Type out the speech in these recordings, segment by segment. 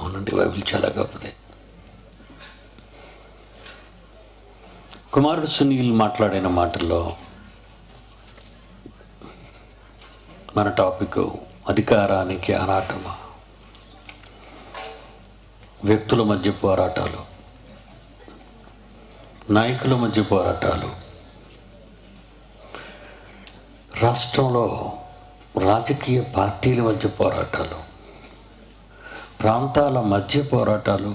అవునండి బైబిల్ చాలా గొప్పది కుమారుడు సునీల్ మాట్లాడిన మాటల్లో మన టాపిక్ అధికారానికి ఆరాటమా వ్యక్తుల మధ్య పోరాటాలు నాయకుల మధ్య పోరాటాలు రాష్ట్రంలో రాజకీయ పార్టీల మధ్య పోరాటాలు ప్రాంతాల మధ్య పోరాటాలు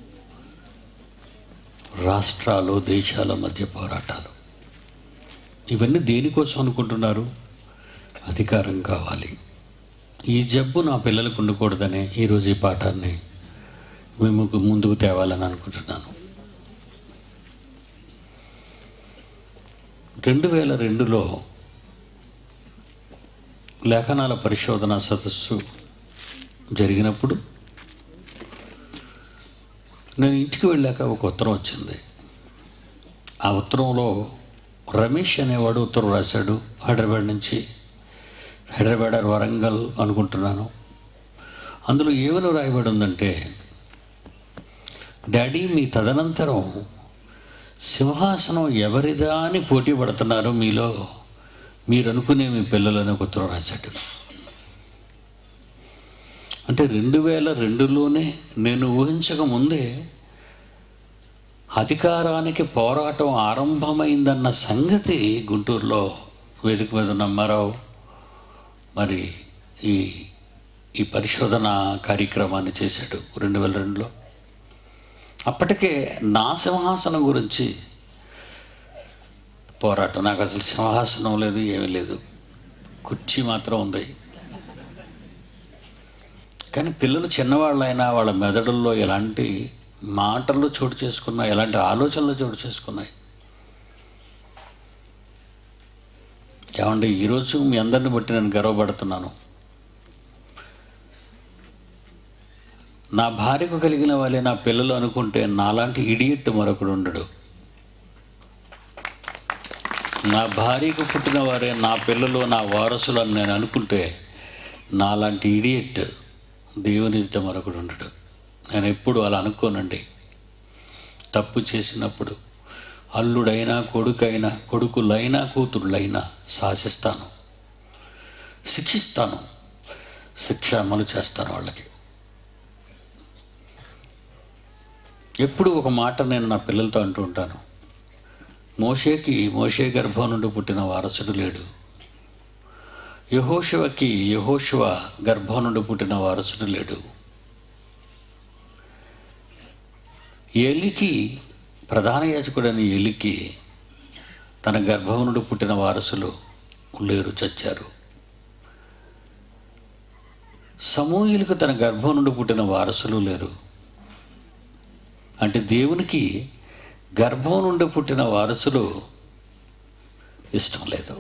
రాష్ట్రాలు దేశాల మధ్య పోరాటాలు ఇవన్నీ దేనికోసం అనుకుంటున్నారు అధికారం కావాలి ఈ జబ్బు నా పిల్లలకు ఉండకూడదనే ఈరోజు ఈ పాఠాన్ని మేము ముందుకు తేవాలని అనుకుంటున్నాను రెండు వేల రెండులో లేఖనాల పరిశోధన సదస్సు జరిగినప్పుడు నేను ఇంటికి వెళ్ళాక ఒక ఉత్తరం వచ్చింది ఆ ఉత్తరంలో రమేష్ అనేవాడు ఉత్తరం రాశాడు హైదరాబాద్ నుంచి హైదరాబాద్ ఆర్ వరంగల్ అనుకుంటున్నాను అందులో ఏమని రాయబడి ఉందంటే డాడీ మీ తదనంతరం సింహాసనం ఎవరిదా అని పోటీ పడుతున్నారు మీలో మీరు అనుకునే మీ పిల్లలని ఒక ఉత్తరం రాశాడు అంటే రెండు వేల రెండులోనే నేను ఊహించక ముందే అధికారానికి పోరాటం ఆరంభమైందన్న సంగతి గుంటూరులో వేదిక మీద ఉన్న అమ్మారావు మరి ఈ ఈ పరిశోధన కార్యక్రమాన్ని చేశాడు రెండు వేల రెండులో అప్పటికే నా సింహాసనం గురించి పోరాటం నాకు అసలు సింహాసనం లేదు ఏమీ లేదు కుర్చీ మాత్రం ఉంది కానీ పిల్లలు చిన్నవాళ్ళైనా వాళ్ళ మెదడుల్లో ఎలాంటి మాటలు చోటు చేసుకున్నాయి ఎలాంటి ఆలోచనలు చోటు చేసుకున్నాయి ఏమండి ఈరోజు మీ అందరిని బట్టి నేను గర్వపడుతున్నాను నా భార్యకు కలిగిన వాళ్ళే నా పిల్లలు అనుకుంటే నాలాంటి ఇడియట్ మరొకడు ఉండడు నా భార్యకు పుట్టిన వారే నా పిల్లలు నా వారసులు అని నేను అనుకుంటే నాలాంటి ఇడియట్ దేవుని ఎదుట మరొకడు ఉండడు నేను ఎప్పుడు అలా అనుకోనండి తప్పు చేసినప్పుడు అల్లుడైనా కొడుకైనా కొడుకులైనా కూతుళ్ళైనా శాసిస్తాను శిక్షిస్తాను శిక్ష అమలు చేస్తాను వాళ్ళకి ఎప్పుడు ఒక మాట నేను నా పిల్లలతో అంటూ ఉంటాను మోషేకి మోషే గర్భం నుండి పుట్టిన వారసుడు లేడు యహోశివకి యహోశివ గర్భం నుండి పుట్టిన వారసుడు లేడు ఏలికి ప్రధాన యాజకుడైన ఏలికి తన గర్భం నుండి పుట్టిన వారసులు లేరు చచ్చారు సమూహులకు తన గర్భం నుండి పుట్టిన వారసులు లేరు అంటే దేవునికి గర్భం నుండి పుట్టిన వారసులు ఇష్టం లేదు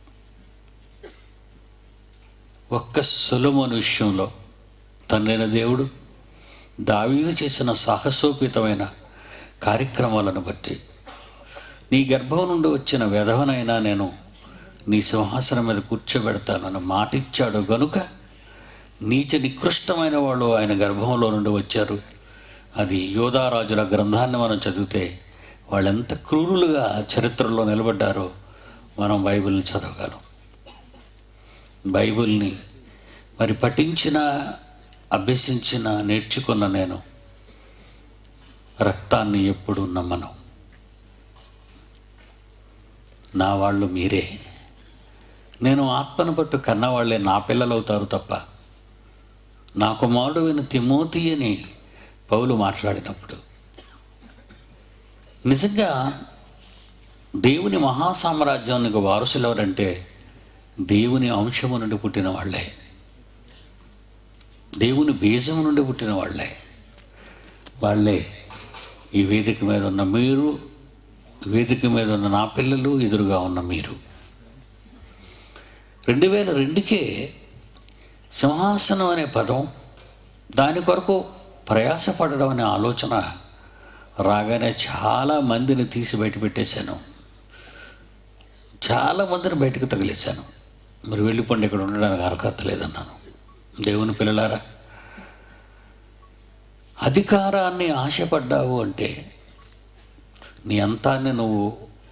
ఒక్క సులమోని విషయంలో తండ్రైన దేవుడు దావీదు చేసిన సాహసోపేతమైన కార్యక్రమాలను బట్టి నీ గర్భం నుండి వచ్చిన వెధవనైనా నేను నీ సింహాసనం మీద కూర్చోబెడతానని మాటిచ్చాడు గనుక నీచ నికృష్టమైన వాళ్ళు ఆయన గర్భంలో నుండి వచ్చారు అది యోధారాజుల గ్రంథాన్ని మనం చదివితే వాళ్ళు ఎంత క్రూరులుగా చరిత్రలో నిలబడ్డారో మనం బైబిల్ని చదవగలం బైబిల్ని మరి పఠించిన అభ్యసించిన నేర్చుకున్న నేను రక్తాన్ని ఎప్పుడు నమ్మను నా వాళ్ళు మీరే నేను ఆత్మను పట్టు కన్నవాళ్లే నా పిల్లలవుతారు తప్ప నా కుమారుడు విన తిమోతి అని పౌలు మాట్లాడినప్పుడు నిజంగా దేవుని మహాసామ్రాజ్యానికి వారసులు ఎవరంటే దేవుని అంశము నుండి పుట్టిన వాళ్ళే దేవుని బీజము నుండి పుట్టిన వాళ్ళే వాళ్ళే ఈ వేదిక మీద ఉన్న మీరు వేదిక మీద ఉన్న నా పిల్లలు ఎదురుగా ఉన్న మీరు రెండు వేల రెండుకే సింహాసనం అనే పదం దాని కొరకు ప్రయాసపడడం అనే ఆలోచన రాగానే చాలా మందిని తీసి బయట పెట్టేశాను చాలా మందిని బయటకు తగిలేశాను మీరు వెళ్ళిపోండి ఇక్కడ ఉండడానికి అర్హత లేదన్నాను దేవుని పిల్లలారా అధికారాన్ని ఆశపడ్డావు అంటే నీ అంతాన్ని నువ్వు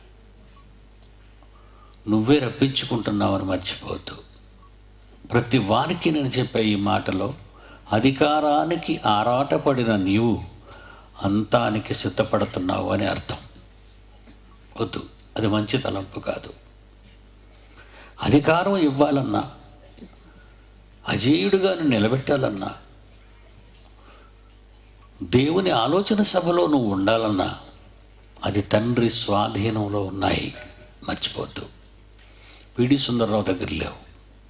నువ్వే రప్పించుకుంటున్నావని మర్చిపోవద్దు ప్రతి వారికి నేను చెప్పే ఈ మాటలో అధికారానికి ఆరాటపడిన నీవు అంతానికి సిద్ధపడుతున్నావు అని అర్థం వద్దు అది మంచి తలంపు కాదు అధికారం ఇవ్వాలన్నా అజేయుడుగా నువ్వు నిలబెట్టాలన్నా దేవుని ఆలోచన సభలో నువ్వు ఉండాలన్నా అది తండ్రి స్వాధీనంలో ఉన్నాయి మర్చిపోద్దు పిడి సుందరరావు దగ్గర లేవు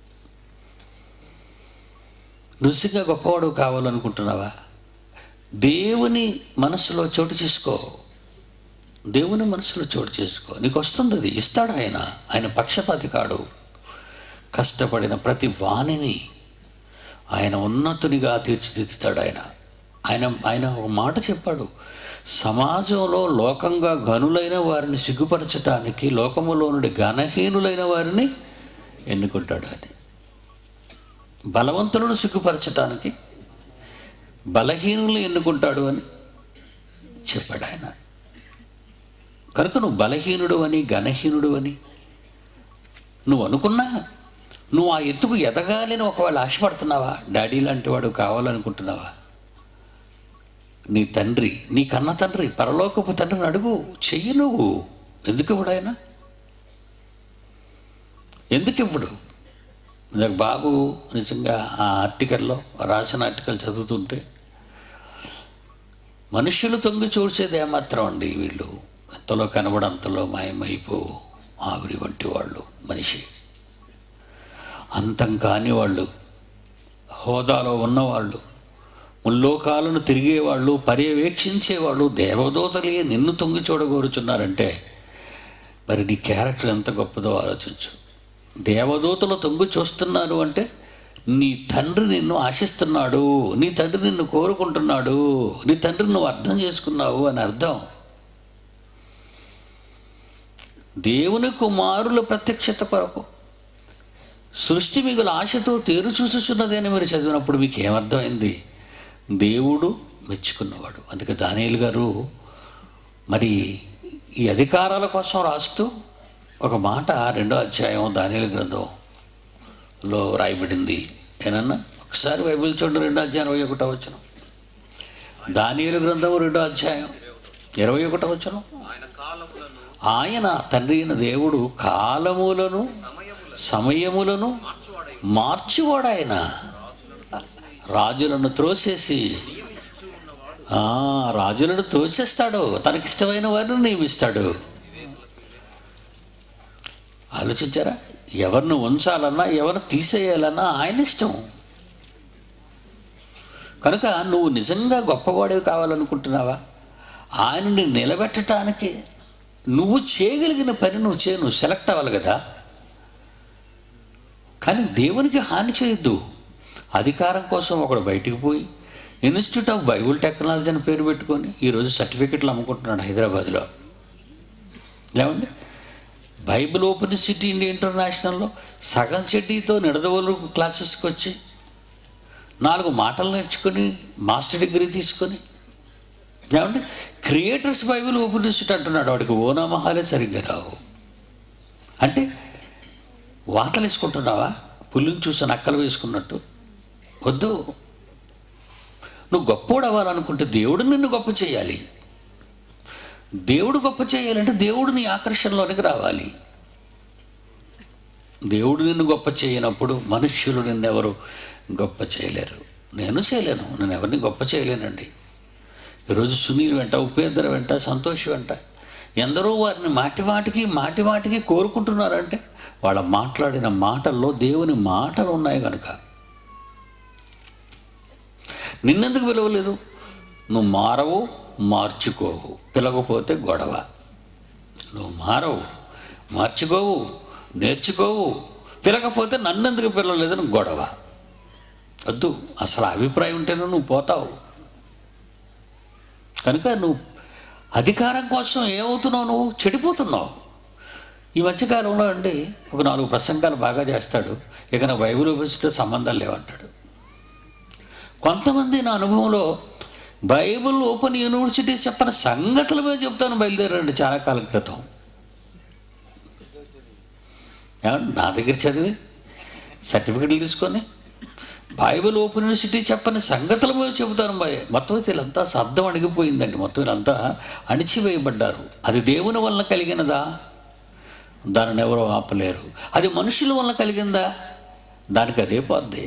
రుచిగా గొప్పవాడు కావాలనుకుంటున్నావా దేవుని మనసులో చోటు చేసుకో దేవుని మనసులో చోటు చేసుకో నీకు వస్తుంది అది ఇస్తాడు ఆయన ఆయన పక్షపాతి కాడు కష్టపడిన ప్రతి వాణిని ఆయన ఉన్నతునిగా తీర్చిదిద్దుతాడు ఆయన ఆయన ఆయన ఒక మాట చెప్పాడు సమాజంలో లోకంగా గనులైన వారిని సిగ్గుపరచటానికి లోకములో నుండి ఘనహీనులైన వారిని ఎన్నుకుంటాడు అని బలవంతులను సిగ్గుపరచటానికి బలహీనులు ఎన్నుకుంటాడు అని చెప్పాడు ఆయన కనుక నువ్వు బలహీనుడు అని ఘనహీనుడు అని నువ్వు అనుకున్నా నువ్వు ఆ ఎత్తుకు ఎదగాలని ఒకవేళ ఆశపడుతున్నావా డాడీ లాంటి వాడు కావాలనుకుంటున్నావా నీ తండ్రి నీ కన్న తండ్రి పరలోకపు తండ్రిని అడుగు చెయ్యి నువ్వు ఎందుకు ఇవ్వడు ఆయన ఎందుకు ఇవ్వడు నాకు బాబు నిజంగా ఆ ఆర్టికల్లో రాసిన ఆర్టికల్ చదువుతుంటే మనుషులు తొంగి చూసేది ఏమాత్రం అండి వీళ్ళు ఎంతలో కనబడంతలో మాయమైపో ఆవిరి వంటి వాళ్ళు మనిషి అంతం కాని వాళ్ళు హోదాలో ఉన్నవాళ్ళు ముల్లోకాలను తిరిగేవాళ్ళు పర్యవేక్షించేవాళ్ళు దేవదూతలే నిన్ను తొంగి చూడగోరుచున్నారంటే మరి నీ క్యారెక్టర్ ఎంత గొప్పదో ఆలోచించు దేవదూతలు తొంగి చూస్తున్నారు అంటే నీ తండ్రి నిన్ను ఆశిస్తున్నాడు నీ తండ్రి నిన్ను కోరుకుంటున్నాడు నీ తండ్రి నువ్వు అర్థం చేసుకున్నావు అని అర్థం దేవుని కుమారుల ప్రత్యక్షత కొరకు సృష్టి మిగులు ఆశతో తేరు చూసుచున్నది అని మీరు చదివినప్పుడు మీకు ఏమర్థమైంది దేవుడు మెచ్చుకున్నవాడు అందుకే దానియలు గారు మరి ఈ అధికారాల కోసం రాస్తూ ఒక మాట రెండో అధ్యాయం దానియలు గ్రంథంలో రాయబడింది ఏనన్నా ఒకసారి బైబిల్ చూడండి రెండో అధ్యాయం ఇరవై ఒకటో వచ్చిన దానియలు గ్రంథం రెండో అధ్యాయం ఇరవై ఒకటో వచ్చిన ఆయన కాలములను ఆయన తండ్రి అయిన దేవుడు కాలములను సమయములను సమయములను మార్చువాడై మార్చివాడు ఆయన రాజులను త్రోసేసి నియమించుచూ ఉన్నవాడు ఆ, రాజులను తోసేస్తాడు తనకిష్టమైన వారిని నియమిస్తాడు ఆలోచించారా ఎవరిని ఉంచాలన్నా ఎవరిని తీసేయాలన్నా ఆయన ఇష్టం కనుక నువ్వు నిజంగా గొప్పవాడివి కావాలనుకుంటున్నావా ఆయనని నిలబెట్టడానికి నువ్వు చేయగలిగిన పని నువ్వు చేయ నువ్వు సెలెక్ట్ అవ్వాలి కదా కానీ దేవునికి హాని చేయొద్దు అధికారం కోసం ఒకడు బయటికి పోయి ఇన్స్టిట్యూట్ ఆఫ్ బైబుల్ టెక్నాలజీ అని పేరు పెట్టుకొని ఈరోజు సర్టిఫికెట్లు అమ్ముకుంటున్నాడు హైదరాబాద్లో ఏమండి బైబిల్ ఓపెన్ సిటీ ఇండియా ఇంటర్నేషనల్లో సగం చెడ్డీతో నిడదవోలు క్లాసెస్కి వచ్చి నాలుగు మాటలు నేర్చుకొని మాస్టర్ డిగ్రీ తీసుకొని ఏమండి క్రియేటర్స్ బైబిల్ ఓపెన్ ఇన్స్టిట్యూట్ అంటున్నాడు వాడికి ఓనామహాలే సరిగ్గా రావు అంటే వాతలు వేసుకుంటున్నావా పుల్లుని చూసి నక్కలు వేసుకున్నట్టు వద్దు నువ్వు గొప్పోడు అవ్వాలనుకుంటే దేవుడు నిన్ను గొప్ప చేయాలి దేవుడు గొప్ప చేయాలంటే దేవుడు నీ ఆకర్షణలోనికి రావాలి దేవుడు నిన్ను గొప్ప చేయనప్పుడు మనుష్యులు నిన్నెవరు గొప్ప చేయలేరు నేను చేయలేను నేను ఎవరిని గొప్ప చేయలేనండి ఈరోజు సునీల్ వెంట ఉపేంద్ర వెంట సంతోష్ వెంట ఎందరో వారిని మాటి మాటికి మాటి మాటికి కోరుకుంటున్నారంటే వాళ్ళ మాట్లాడిన మాటల్లో దేవుని మాటలు ఉన్నాయి కనుక నిన్నెందుకు పిలవలేదు నువ్వు మారవు మార్చుకోవు పిలవకపోతే గొడవ నువ్వు మారవు మార్చుకోవు నేర్చుకోవు పిలకపోతే నన్నెందుకు పిలవలేదని గొడవ వద్దు అసలు అభిప్రాయం ఉంటేనే నువ్వు పోతావు కనుక నువ్వు అధికారం కోసం ఏమవుతున్నావు నువ్వు చెడిపోతున్నావు ఈ మధ్యకాలంలో అండి ఒక నాలుగు ప్రసంగాలు బాగా చేస్తాడు ఇక నా బైబిల్ ఉపయోగిస్తే సంబంధాలు లేవంటాడు కొంతమంది నా అనుభవంలో బైబిల్ ఓపెన్ యూనివర్సిటీ చెప్పని సంగతుల మీద చెప్తాను బయలుదేరండి చాలా కాలం క్రితం ఏమండి నా దగ్గర చదివి సర్టిఫికెట్లు తీసుకొని బైబిల్ ఓపెన్ యూనివర్సిటీ చెప్పని సంగతుల మీద చెబుతాను భయ మొత్తం అయితే వీళ్ళంతా శబ్దం అణిగిపోయిందండి మొత్తం వీళ్ళంతా అణిచివేయబడ్డారు అది దేవుని వలన కలిగినదా దానిని ఎవరో ఆపలేరు అది మనుషుల వలన కలిగిందా దానికి అదే పోద్ది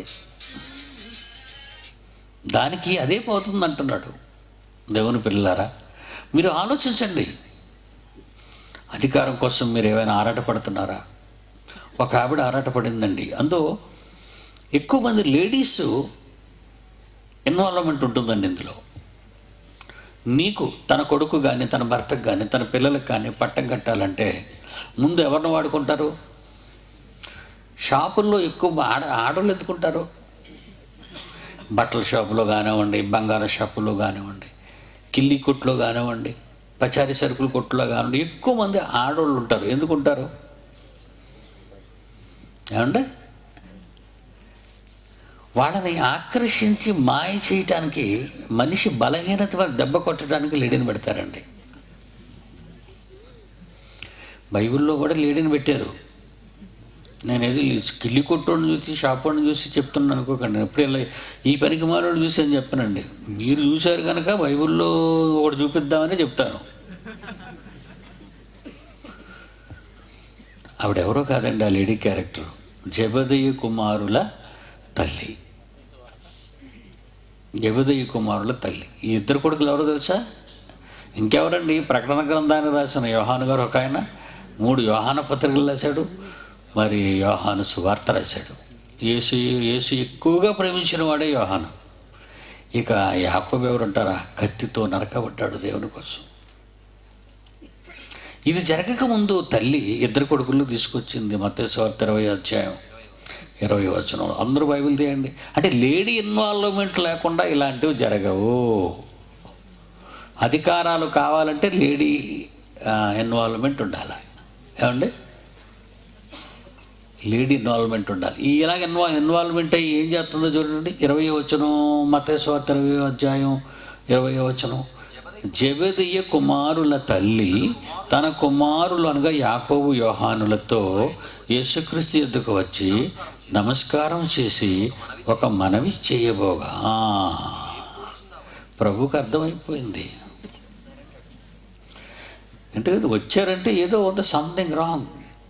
దానికి అదే పోతుంది అంటున్నాడు దేవుని పిల్లలారా మీరు ఆలోచించండి అధికారం కోసం మీరు ఏమైనా ఆరాటపడుతున్నారా ఒక ఆవిడ ఆరాటపడిందండి అందు ఎక్కువ మంది లేడీస్ ఇన్వాల్వ్మెంట్ ఉంటుందండి ఇందులో నీకు తన కొడుకు కానీ తన భర్తకు కానీ తన పిల్లలకు కానీ పట్టం కట్టాలంటే ముందు ఎవరిని వాడుకుంటారు షాపుల్లో ఎక్కువ ఆడ ఆడవాళ్ళు ఎందుకుంటారు బట్టల షాపులో కానివ్వండి బంగారం షాపులో కానివ్వండి కిల్లి కొట్లో కానివ్వండి పచారీ సరుకుల కొట్లో కానివ్వండి ఎక్కువ మంది ఆడవాళ్ళు ఉంటారు ఎందుకుంటారు ఏమండి వాళ్ళని ఆకర్షించి మాయ చేయటానికి మనిషి బలహీనత వల్ల దెబ్బ కొట్టడానికి లేడీని పెడతారండి బైబిల్లో కూడా లేడీని పెట్టారు నేను ఏది కిల్లి కొట్టోని చూసి షాపోని చూసి చెప్తున్నాను అనుకోకండి ఎప్పుడు ఇలా ఈ పనికి మాలోడు చూసి అని చెప్పానండి మీరు చూశారు కనుక బైబిల్లో ఒకటి చూపిద్దామని చెప్తాను ఆవిడెవరో కాదండి ఆ లేడీ క్యారెక్టర్ జబదయ్య కుమారుల తల్లి జబదయ్య కుమారుల తల్లి ఈ ఇద్దరు కొడుకులు ఎవరో తెలుసా ఇంకెవరండి ప్రకటన గ్రంథాన్ని రాసిన యోహాను గారు ఒక ఆయన మూడు యోహాన పత్రికలు రాశాడు మరి యోహాను సువార్త రాశాడు యేసు యేసు ఎక్కువగా ప్రేమించిన వాడే యోహాను ఇక యాకోబు ఎవరు అంటారా కత్తితో నరకబడ్డాడు దేవుని కోసం ఇది జరగక ముందు తల్లి ఇద్దరు కొడుకులు తీసుకొచ్చింది మత్స్యవార్త ఇరవై అధ్యాయం ఇరవై వచనం అందరూ బైబిల్ తీయండి అంటే లేడీ ఇన్వాల్వ్మెంట్ లేకుండా ఇలాంటివి జరగవు అధికారాలు కావాలంటే లేడీ ఇన్వాల్వ్మెంట్ ఉండాలి ఏమండి లేడీ ఇన్వాల్వ్మెంట్ ఉండాలి ఈ ఇలాగ ఇన్వా ఇన్వాల్వ్మెంట్ అయ్యి ఏం చేస్తుందో చూడండి ఇరవై వచనం మతేశ్వార్త ఇరవై అధ్యాయం ఇరవై వచనం జబెదయ్య కుమారుల తల్లి తన కుమారులు అనగా యాకోబు యోహానులతో యేసుక్రీస్తు ఎద్దుకు వచ్చి నమస్కారం చేసి ఒక మనవి చేయబోగా ప్రభుకు అర్థమైపోయింది అంటే వచ్చారంటే ఏదో ఉంది సంథింగ్ రాంగ్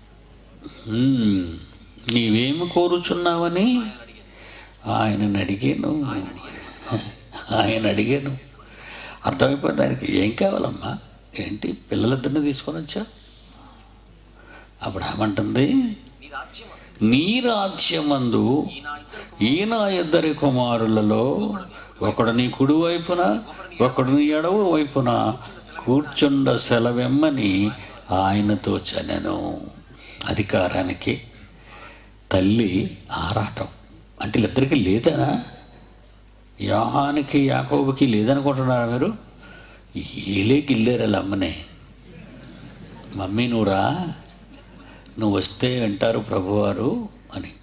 నీవేమి కోరుచున్నావని ఆయనని అడిగాను ఆయన అడిగాను అర్థమైపోయింది ఆయనకి ఏం కావాలమ్మా ఏంటి పిల్లలిద్దరిని తీసుకొని వచ్చా అప్పుడు ఏమంటుంది నీ రాజ్యం నీ రాజ్యమందు ఈ నా ఇద్దరు ఈయన ఇద్దరి కుమారులలో ఒకడు నీ కుడి వైపున ఒకడు నీ ఎడవ వైపున కూర్చుండ సెలవెమ్మని ఆయనతో చనెను అధికారానికి తల్లి ఆరాటం అంటే వీళ్ళిద్దరికీ లేదనా యోహానికి యాకోబుకి లేదనుకుంటున్నారా మీరు ఏలే గిల్లేరు వాళ్ళ అమ్మనే మమ్మీ నువ్వురా నువ్వు వస్తే వింటారు ప్రభువారు అని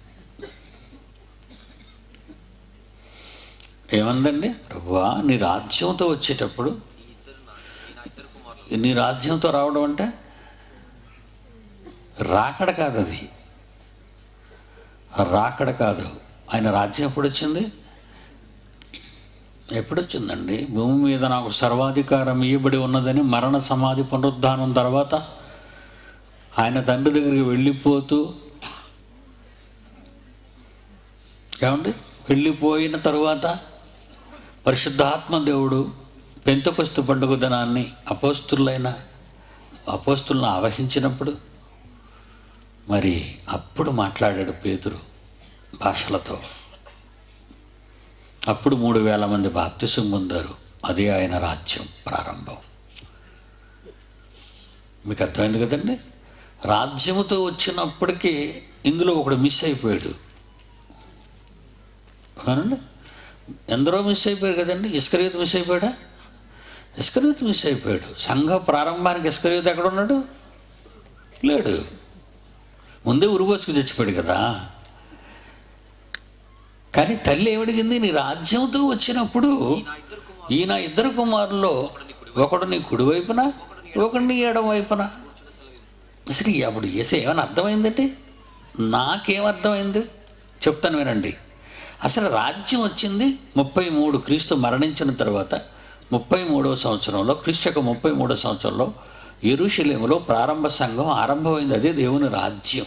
ఏమందండి ప్రభువా నీ రాజ్యంతో వచ్చేటప్పుడు ఈ ఇద్దరు నా ఈ నా ఇద్దరు కుమారులు నీ రాజ్యంతో రావడం అంటే రాకడ కాదు అది రాకడ కాదు ఆయన రాజ్యం ఎప్పుడు వచ్చింది ఎప్పుడు వచ్చిందండి భూమి మీద నాకు సర్వాధికారం ఇవ్వబడి ఉన్నదని మరణ సమాధి పునరుద్ధానం తర్వాత ఆయన తండ్రి దగ్గరికి వెళ్ళిపోతూ ఏమండి వెళ్ళిపోయిన తరువాత పరిశుద్ధాత్మ దేవుడు పెంతకొస్తు పండుగ దినాన్ని అపోస్తులైన అపోస్తులను ఆవహించినప్పుడు మరి అప్పుడు మాట్లాడాడు పేతురు భాషలతో అప్పుడు మూడు వేల మంది బాప్తిసం పొందారు అదే ఆయన రాజ్యం ప్రారంభం మీకు అర్థమైంది కదండి రాజ్యముతో వచ్చినప్పటికీ ఇందులో ఒకడు మిస్ అయిపోయాడు అవునండి ఎందరో మిస్ అయిపోయారు కదండి ఇస్కరీత్ మిస్ అయిపోయాడా ఇస్కరీత్ మిస్ అయిపోయాడు సంఘ ప్రారంభానికి ఇస్కరీత్ ఎక్కడ ఉన్నాడు లేడు ముందే ఉరుగోసుకు చచ్చిపోయాడు కదా కానీ తల్లి ఏమడిగింది నీ రాజ్యంతో వచ్చినప్పుడు నా ఇద్దరు కుమారులు ఈయన ఇద్దరు కుమారుల్లో ఒకడు నీ కుడివైపున ఒకడు నీ ఎడం వైపున అసలు అప్పుడు ఏసే ఏమైనా అర్థమైందండి నాకేం అర్థమైంది చెప్తాను వినండి అసలు రాజ్యం వచ్చింది ముప్పై మూడు క్రీస్తు మరణించిన తర్వాత ముప్పై మూడవ సంవత్సరంలో క్రీస్తు యొక్క ముప్పై మూడవ సంవత్సరంలో ఎరుషలేములో ప్రారంభ సంఘం ఆరంభమైంది అదే దేవుని రాజ్యం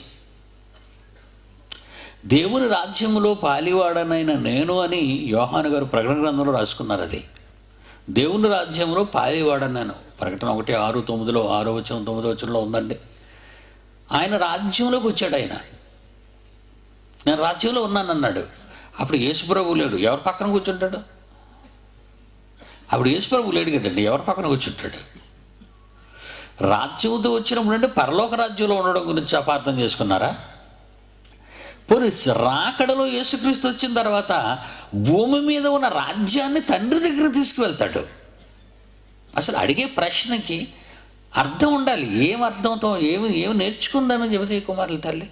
దేవుని రాజ్యములో పాలివాడనైన నేను అని యోహాను గారు ప్రకటన గ్రంథంలో రాసుకున్నారు అది దేవుని రాజ్యంలో పాలివాడన్నాను ప్రకటన ఒకటి ఆరు తొమ్మిదిలో ఆరో వచ్చిన తొమ్మిదో వచ్చంలో ఉందండి ఆయన రాజ్యంలోకి వచ్చాడు ఆయన నేను రాజ్యంలో ఉన్నానన్నాడు అప్పుడు యేసుప్రభు లేడు ఎవరి పక్కన కూర్చుంటాడు అప్పుడు యేసుప్రభు లేడు కదండి ఎవరి పక్కన కూర్చుంటాడు రాజ్యంతో వచ్చినప్పుడు అంటే పరలోక రాజ్యంలో ఉండడం గురించి అపార్థం చేసుకున్నారా పోనీ రాకడలో యేసుక్రీస్తు వచ్చిన తర్వాత భూమి మీద ఉన్న రాజ్యాన్ని తండ్రి దగ్గర తీసుకువెళ్తాడు అసలు అడిగే ప్రశ్నకి అర్థం ఉండాలి ఏం అర్థంతో ఏమి ఏమి నేర్చుకుందామని చెబితే ఈ కుమారుల తల్లి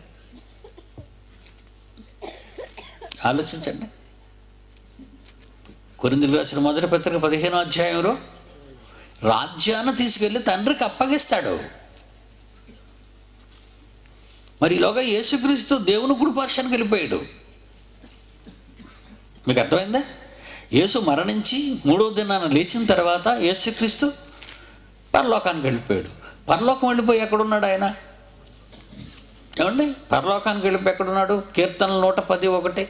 ఆలోచించండి కొరిందులు రాసిన మొదటి పత్రిక పదిహేనో అధ్యాయంలో రాజ్యాన్ని తీసుకెళ్ళి తండ్రికి అప్పగిస్తాడు మరి ఈలోగా యేసుక్రీస్తు దేవుని కుడిపార్శానికి వెళ్ళిపోయాడు మీకు అర్థమైందా యేసు మరణించి మూడో దినాన లేచిన తర్వాత యేసుక్రీస్తు పరలోకానికి వెళ్ళిపోయాడు పరలోకం వెళ్ళిపోయి ఎక్కడున్నాడు ఆయన ఏమండి పరలోకానికి వెళ్ళిపోయి ఎక్కడున్నాడు కీర్తనలు నూట పది ఒకటి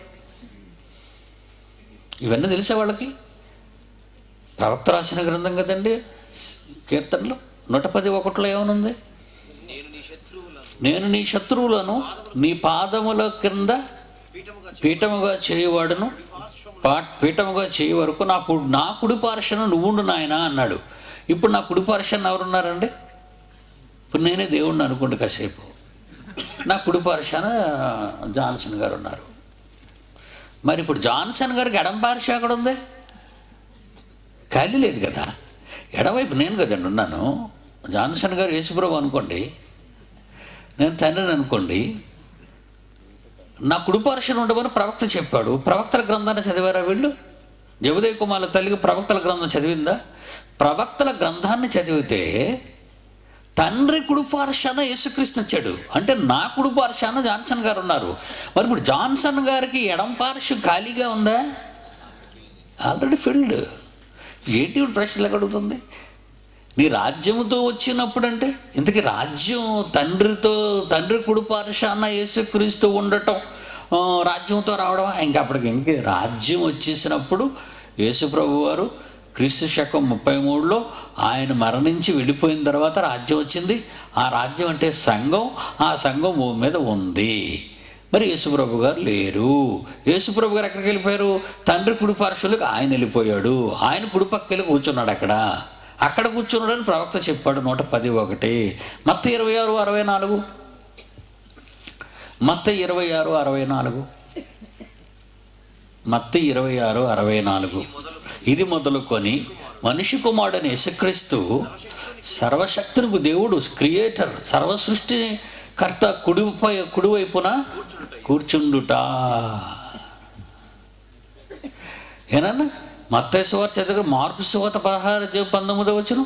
ఇవన్నీ తెలిసే వాళ్ళకి ప్రవక్త రాసిన గ్రంథం కదండి కీర్తనలు నూట పది ఒకటిలో ఏమనుంది నేను నీ శత్రువులను నేను నీ శత్రువులను నీ పాదముల కింద పీఠముగా పీఠముగా చేయవాడును పా పీఠముగా చేయ వరకు నా పు నా కుడి పార్శ్వను నువ్వుండు నాయన అన్నాడు ఇప్పుడు నా కుడి పార్శ్వను ఎవరున్నారండి ఇప్పుడు నేనే దేవుణ్ణి అనుకోండి కాసేపు నా కుడి పార్శ్వన జాన్సన్ గారు ఉన్నారు మరి ఇప్పుడు జాన్సన్ గారికి ఎడం పార్శ్వ ఎక్కడ ఉంది ఖాళీ లేదు కదా ఎడవైపు నేను కదండి ఉన్నాను జాన్సన్ గారు యేసుప్రభు అనుకోండి నేను తండ్రిని అనుకోండి నా కుడిపార్శ్వన ఉండమని ప్రవక్త చెప్పాడు ప్రవక్తల గ్రంథాన్ని చదివారా వీళ్ళు జగదేవ్ కుమార్ల తల్లికి ప్రవక్తల గ్రంథం చదివిందా ప్రవక్తల గ్రంథాన్ని చదివితే తండ్రి కుడిపార్శాన యేసుక్రీస్తు వచ్చాడు అంటే నా కుడిపార్శాన జాన్సన్ గారు ఉన్నారు మరి ఇప్పుడు జాన్సన్ గారికి ఎడం పార్శ్వ ఖాళీగా ఉందా ఆల్రెడీ ఫిల్డ్ ఏంటి ఇప్పుడు ప్రశ్నలు ఎక్కడ అడుగుతుంది నీ రాజ్యముతో వచ్చినప్పుడు అంటే ఇంతకీ రాజ్యం తండ్రితో తండ్రి కుడిపార్శాన యేసుక్రీస్తు ఉండటం ఆ, రాజ్యంతో రావడం ఇంకా అప్పటికి ఇంక రాజ్యం వచ్చేసినప్పుడు యేసుప్రభు వారు క్రీస్తు శకం ముప్పై మూడులో ఆయన మరణించి వెళ్ళిపోయిన తర్వాత రాజ్యం వచ్చింది ఆ రాజ్యం అంటే సంఘం ఆ సంఘం భూమి మీద ఉంది మరి యేసుప్రభు గారు లేరు యేసుప్రభు గారు ఎక్కడికి వెళ్ళిపోయారు తండ్రి కుడి పార్శ్వలకు ఆయన వెళ్ళిపోయాడు ఆయన కుడిపక్కకి కూర్చున్నాడు అక్కడ అక్కడ కూర్చున్నాడని ప్రవక్త చెప్పాడు నూట పది ఒకటి మత్త ఇరవై ఆరు అరవై నాలుగు మత్త ఇరవై ఆరు అరవై నాలుగు మత్త ఇరవై ఆరు అరవై నాలుగు ఇది మొదలుకొని మనిషి కుమారుడని యేసుక్రీస్తు సర్వశక్తునికి దేవుడు క్రియేటర్ సర్వ సృష్టిని కర్త కుడిపై కుడివైపున కూర్చుండుట ఏనన్నా మత్తయి సువార్త చదువు మార్కు సువార్త పదహారు అధ్యాయం పంతొమ్మిది వచ్చును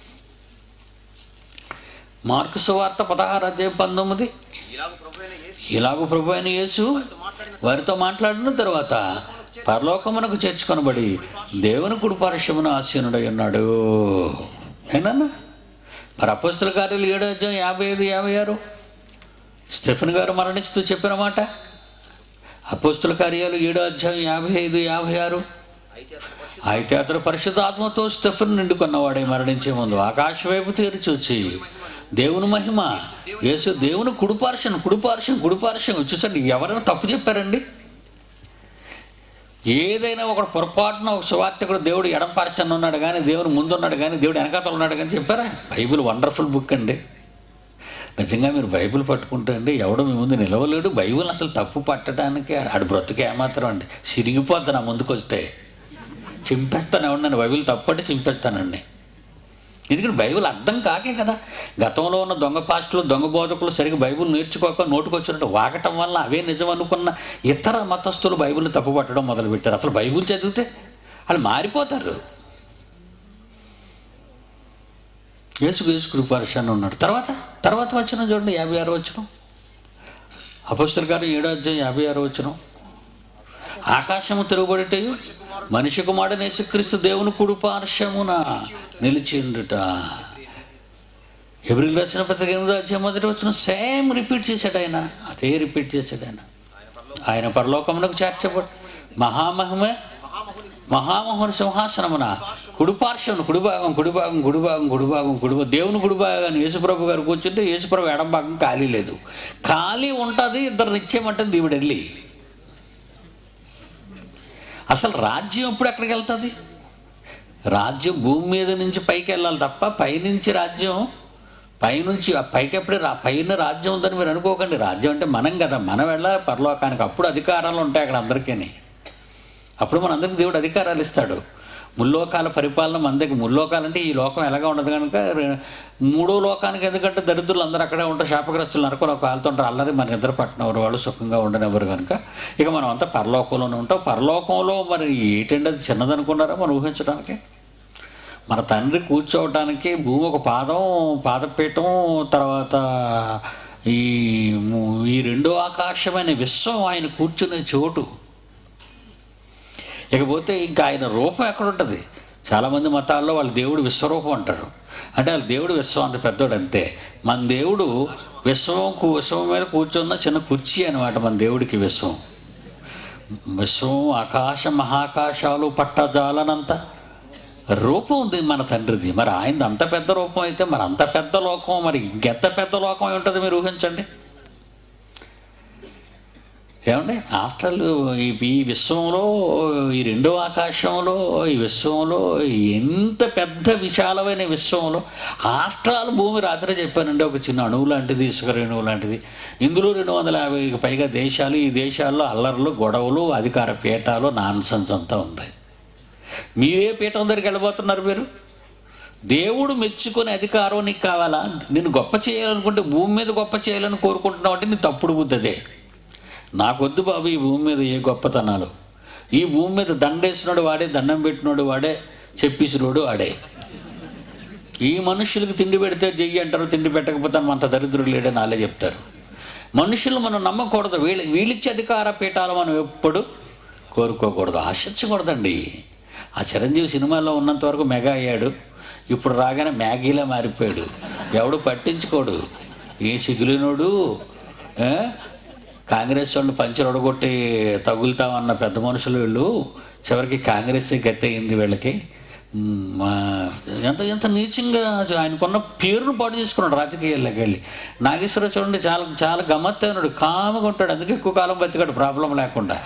మార్కు సువార్త పదహారు అధ్యాయం పంతొమ్మిది ఇలాగ ప్రభు అయిన యేసు ఇలాగూ ప్రభు అయిన యేసు మాట్లాడిన వారితో మాట్లాడిన తర్వాత పరలోకమునకు చేర్చుకొనబడి దేవుని కుడిపార్శ్వమున ఆసీనుడై ఉన్నాడు ఏనన్నా మరి అపోస్తుల కార్యాలు ఏడో అధ్యాయం యాభై ఐదు యాభై ఆరు స్టెఫెన్ గారు మరణిస్తూ చెప్పిన మాట అపోస్తుల కార్యాలు ఏడో అధ్యాయం యాభై ఐదు యాభై ఆరు అయితే అతను పరిశుద్ధ అయితే అతడు పరిశుద్ధాత్మతో స్టెఫెన్ నిండుకున్నవాడే మరణించే ముందు ఆకాశ వైపు తీరు చూచి దేవుని మహిమ యేసు దేవుని కుడిపార్శ్వం కుడిపార్శ్వం కుడిపార్శ్వం వచ్చేసండి ఎవరైనా తప్పు చెప్పారండి ఏదైనా ఒక పొరపాటున ఒక సువార్తికుడు దేవుడు ఎడం పార్శ్వన ఉన్నాడు కానీ దేవుడు ముందున్నాడు కానీ దేవుడు వెనకాతలు ఉన్నాడు కానీ చెప్పారా బైబిల్ వండర్ఫుల్ బుక్ అండి నిజంగా మీరు బైబిల్ పట్టుకుంటే అండి ఎవడో మీ ముందు నిలవలేడు బైబిల్ అసలు తప్పు పట్టడానికి ఆడు బ్రతుకు ఏమాత్రం అండి సిరిగిపోద్ది నా ముందుకు వస్తే చింపేస్తాను ఎవడన్నా బైబిల్ తప్పంటే చింపేస్తానండి ఎందుకంటే బైబిల్ అర్థం కాకే కదా గతంలో ఉన్న దొంగ పాస్టులు దొంగ బోధకులు సరిగ్గా బైబిల్ నేర్చుకోక నోటుకొచ్చినట్టు వాగటం వల్ల అవే నిజం అనుకున్న ఇతర మతస్థులు బైబిల్ని తప్పుపట్టడం మొదలుపెట్టారు అసలు బైబిల్ చదివితే వాళ్ళు మారిపోతారు యేసుకు యేసు కృపార్షాన్ని ఉన్నాడు తర్వాత తర్వాత వచ్చిన చూడండి యాభై ఆరు వచ్చిన అపస్తుల గారు ఏడో అధ్యాయం యాభై ఆరు వచ్చిన ఆకాశము తిరుగుబడిటయు మనిషి కుమారుడు యేసుక్రీస్తు దేవుని కుడుపార్శ్వమున నిలిచిండుట ఎవరికి రాసిన పత్రిక ఎనిమిదో అధ్యాయం మొదటి వచ్చిన సేమ్ రిపీట్ చేశాడు ఆయన అదే రిపీట్ చేశాడు ఆయన ఆయన పరలోకమునకు చేర్చబడి మహామహిమే మహామహుని మహామోహన సింహాసనమున కుడిపార్శ్వను కుడిభాగం కుడిభాగం కుడిభాగం కుడిభాగం కుడిభా దేవుని కుడిభాగాన్ని యేసుప్రభు గారు కూర్చుంటే యేసుప్రభు ఎడం భాగం ఖాళీ లేదు ఖాళీ ఉంటుంది ఇద్దరు నిత్యమంటుంది దేవుడు వెళ్ళి అసలు రాజ్యం ఎప్పుడు ఎక్కడికి వెళ్తుంది రాజ్యం భూమి మీద నుంచి పైకి వెళ్ళాలి తప్ప పైనుంచి రాజ్యం పైనుంచి ఆ పైకి ఎప్పుడే రా పైన రాజ్యం ఉందని మీరు అనుకోకండి రాజ్యం అంటే మనం కదా మనం వెళ్ళాలి పరలోకానికి అప్పుడు అధికారాలు ఉంటాయి అక్కడ అందరికీ అప్పుడు మన అందరికి దేవుడు అధికారాలు ఇస్తాడు ముల్లోకాల పరిపాలన మన దగ్గర ముల్లోకాలు అంటే ఈ లోకం ఎలాగా ఉండదు కనుక రె- మూడో లోకానికి ఎందుకంటే దరిద్రులు అందరూ అక్కడే ఉంటారు శాపగ్రస్తులు నరకలో కాలుతుంటారు అల్లరి మన ఇద్దరు పట్టినవారు వాళ్ళు సుఖంగా ఉండనివ్వరు కనుక ఇక మనం అంతా పరలోకంలోనే ఉంటాం పరలోకంలో మరి ఏంటంటే అది చిన్నదనుకున్నారా మనం ఊహించడానికి మన తండ్రి కూర్చోవటానికి భూమి ఒక పాదం పాదపీఠం తర్వాత ఈ ము- ఈ రెండో ఆకాశమైన విశ్వం ఆయన కూర్చునే చోటు ఇకపోతే ఇంకా ఆయన రూపం ఎక్కడ ఉంటుంది చాలామంది మతాల్లో వాళ్ళ దేవుడు విశ్వరూపం అంటారు అంటే వాళ్ళ దేవుడు విశ్వం అంత పెద్దోడు అంతే మన దేవుడు విశ్వం కు- విశ్వం మీద కూర్చున్న చిన్న కుర్చీ అనమాట మన దేవుడికి విశ్వం విశ్వం ఆకాశం మహాకాశాలు పట్టజాలనంత రూపం ఉంది మన తండ్రిది మరి ఆయనది అంత పెద్ద రూపం అయితే మరి అంత పెద్ద లోకం మరి ఇంకెంత పెద్ద లోకం అయి ఉంటుంది మీరు ఊహించండి ఏమండి ఆఫ్టర్ ఆల్ ఈ ఈ విశ్వంలో ఈ రెండో ఆకాశంలో ఈ విశ్వంలో ఎంత పెద్ద విశాలమైన విశ్వంలో ఆఫ్టర్ ఆల్ భూమి రాత్రి చెప్పానండి ఒక చిన్న అణువు లాంటిది ఇసుక రేణువు లాంటిది ఇందులో రెండు వందల యాభైకి పైగా దేశాలు ఈ దేశాల్లో అల్లర్లు గొడవలు అధికార పీఠాలు నాన్సెన్స్ అంతా ఉంది మీరే పీఠం దగ్గరికి వెళ్ళబోతున్నారు మీరు దేవుడు మెచ్చుకునే అధికారం నీకు కావాలా నేను గొప్ప చేయాలనుకుంటే భూమి మీద గొప్ప చేయాలని కోరుకుంటున్నావు అంటే నీ తప్పుడు బుద్ధి అదే నాకొద్దు బాబు ఈ భూమి మీద ఏ గొప్పతనాలు ఈ భూమి మీద దండేసినోడు వాడే దండం పెట్టినోడు వాడే చెప్పిసినోడు వాడే ఈ మనుషులకు తిండి పెడితే చెయ్యి అంటారు తిండి పెట్టకపోతే అంత దరిద్రుడు లేడని వాళ్ళే చెప్తారు మనుషులు మనం నమ్మకూడదు వీళ్ళ వీళ్ళిచ్చే అధికార పీఠాలు మనం ఎప్పుడు కోరుకోకూడదు ఆశించకూడదండి ఆ చిరంజీవి సినిమాలో ఉన్నంత వరకు మెగా అయ్యాడు ఇప్పుడు రాగానే మ్యాగీలా మారిపోయాడు ఎవడు పట్టించుకోడు ఏ సిగ్గులేనోడు ఏ? కాంగ్రెస్ వాళ్ళు పంచలు ఒడగొట్టి తగులుతామన్న పెద్ద మనుషులు వీళ్ళు చివరికి కాంగ్రెస్ గతి అయింది వీళ్ళకి మ్, మా ఎంత ఎంత నీచంగా ఆయనకున్న పేరును పాటు చేసుకున్నాడు రాజకీయాల్లోకి వెళ్ళి నాగేశ్వరరావు చూడండి చాలా చాలా గమ్మత్తైనడు కాముగా ఉంటాడు అందుకే ఎక్కువ కాలం బతికాడు ప్రాబ్లం లేకుండా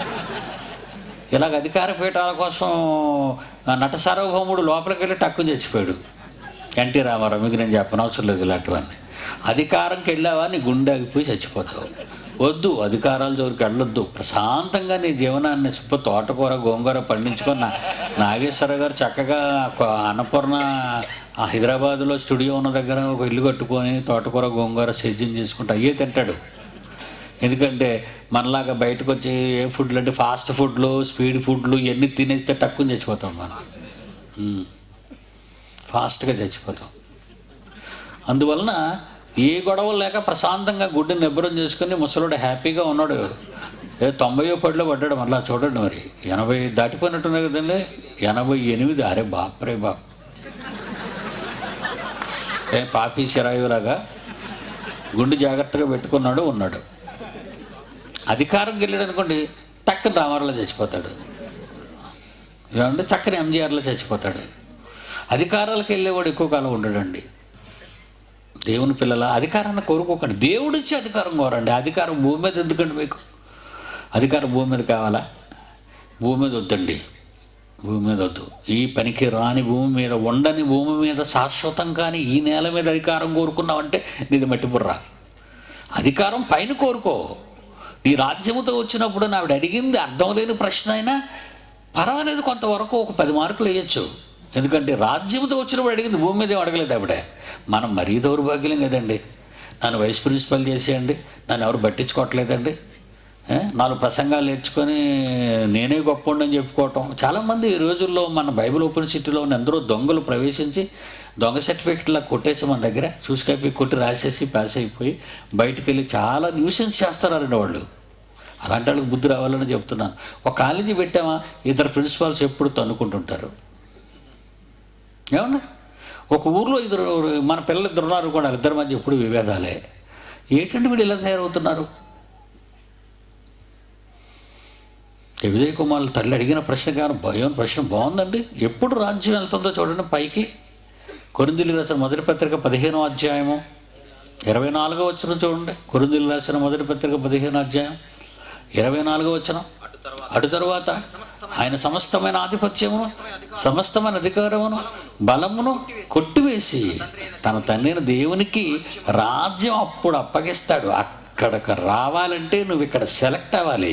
ఇలాగ అధికార పీఠాల కోసం ఆ నట సార్వభౌముడు లోపలికి వెళ్ళి టక్కుని చచ్చిపోయాడు ఎన్టీ రామారావు మీకు నేను చెప్పను అవసరం లేదు ఇలాంటివన్నీ అధికారంకి వెళ్ళావా నీ గుండె ఆగిపోయి చచ్చిపోతావు వద్దు అధికారాల జోలికి వెళ్ళొద్దు ప్రశాంతంగా నీ జీవనాన్ని శుభ్ర తోటకూర గోంగూర పండించుకొని నా నాగేశ్వర గారు చక్కగా ఒక అన్నపూర్ణ ఆ హైదరాబాద్లో స్టూడియో ఉన్న దగ్గర ఒక ఇల్లు కట్టుకొని తోటకూర గోంగూర సేద్యం చేసుకుంటూ అయ్యే తింటాడు ఎందుకంటే మనలాగా బయటకు వచ్చి ఏ ఫుడ్లు అంటే ఫాస్ట్ ఫుడ్లు స్పీడ్ ఫుడ్లు ఇవన్నీ తినేస్తే తక్కువ చచ్చిపోతాం మనం ఉమ్. ఫాస్ట్గా చచ్చిపోతాం అందువలన ఏ గొడవలు లేక ప్రశాంతంగా గుడ్డు నిబ్బరం చేసుకుని ముసలుడు హ్యాపీగా ఉన్నాడు ఏ తొంభై పడిలో పడ్డాడు మళ్ళీ చూడండి మరి ఎనభై దాటిపోయినట్టున్నాయి కదండి ఎనభై ఎనిమిది అరే బాప్రే బాప్ ఏ పాపి చిరాయులాగా గుండు జాగ్రత్తగా పెట్టుకున్నాడు ఉన్నాడు అధికారం వెళ్ళాడు అనుకోండి టక్కన రామారావులో చచ్చిపోతాడు ఏమంటే చక్కని ఎంజీఆర్లో చచ్చిపోతాడు అధికారాలకు వెళ్ళేవాడు ఎక్కువ కాలం ఉండడండి దేవుని పిల్లల అధికారాన్ని కోరుకోకండి దేవుడిచ్చి అధికారం కోరండి అధికారం భూమి మీద ఎందుకండి మీకు అధికారం భూమి మీద కావాలా భూమి మీద వద్దండి భూమి మీద వద్దు ఈ పనికి రాని భూమి మీద ఉండని భూమి మీద శాశ్వతం కానీ ఈ నేల మీద అధికారం కోరుకున్నావంటే నీది మట్టి బుర్ర అధికారం పైన కోరుకో నీ రాజ్యముతో వచ్చినప్పుడు నావిడ అడిగింది అర్థం లేని ప్రశ్న అయినా పర్వాలేదు కొంతవరకు ఒక పది మార్కులు వేయచ్చు ఎందుకంటే రాజ్యముతో వచ్చినప్పుడు అడిగింది భూమి మీద ఏం అడగలేదు ఆవిడ మనం మరీ దౌర్భాగ్యం కదండి నన్ను వైస్ ప్రిన్సిపల్ చేసేయండి నన్ను ఎవరు పట్టించుకోవట్లేదండి ఏ? నాలుగు ప్రసంగాలు నేర్చుకొని నేనే గొప్ప అని చెప్పుకోవటం చాలామంది ఈ రోజుల్లో మన బైబిల్ ఓపెన్ సిటీలో ఉన్న ఎందరో దొంగలు ప్రవేశించి దొంగ సర్టిఫికెట్లా కొట్టేసి మన దగ్గర చూసుకైపోయి కొట్టి రాసేసి పాస్ అయిపోయి బయటికి వెళ్ళి చాలా న్యూసెన్స్ చేస్తున్నారండి వాళ్ళు అలాంటి వాళ్ళకి బుద్ధి రావాలని చెప్తున్నాను ఒక కాలేజీ పెట్టామా ఇద్దరు ప్రిన్సిపాల్స్ ఎప్పుడు తన్నుకుంటుంటారు ఏమన్నా ఒక ఊర్లో ఇద్దరు మన పిల్లలు ఇద్దరు ఉన్నారు కూడా ఇద్దరి మధ్య ఎప్పుడు విభేదాలే ఏంటంటే వీడు ఇలా తయారవుతున్నారు విజయ్ కుమార్ తల్లి అడిగిన ప్రశ్న కానీ భయం ప్రశ్న బాగుందండి ఎప్పుడు రాజ్యం వెళ్తుందో చూడండి పైకి కొరిందిల్లి రాసిన మొదటి పత్రిక పదిహేనో అధ్యాయము ఇరవై నాలుగో వచ్చిన చూడండి కొరిందిల్లి రాసిన మొదటి పత్రిక పదిహేనో అధ్యాయం ఇరవై నాలుగో వచ్చిన అటు తర్వాత అటు తరువాత ఆయన సమస్తమైన ఆధిపత్యమును సమస్తమైన అధికారమును బలమును కొట్టివేసి తన తండ్రిని దేవునికి రాజ్యం అప్పుడు అప్పగిస్తాడు అక్కడికి రావాలంటే నువ్వు ఇక్కడ సెలెక్ట్ అవ్వాలి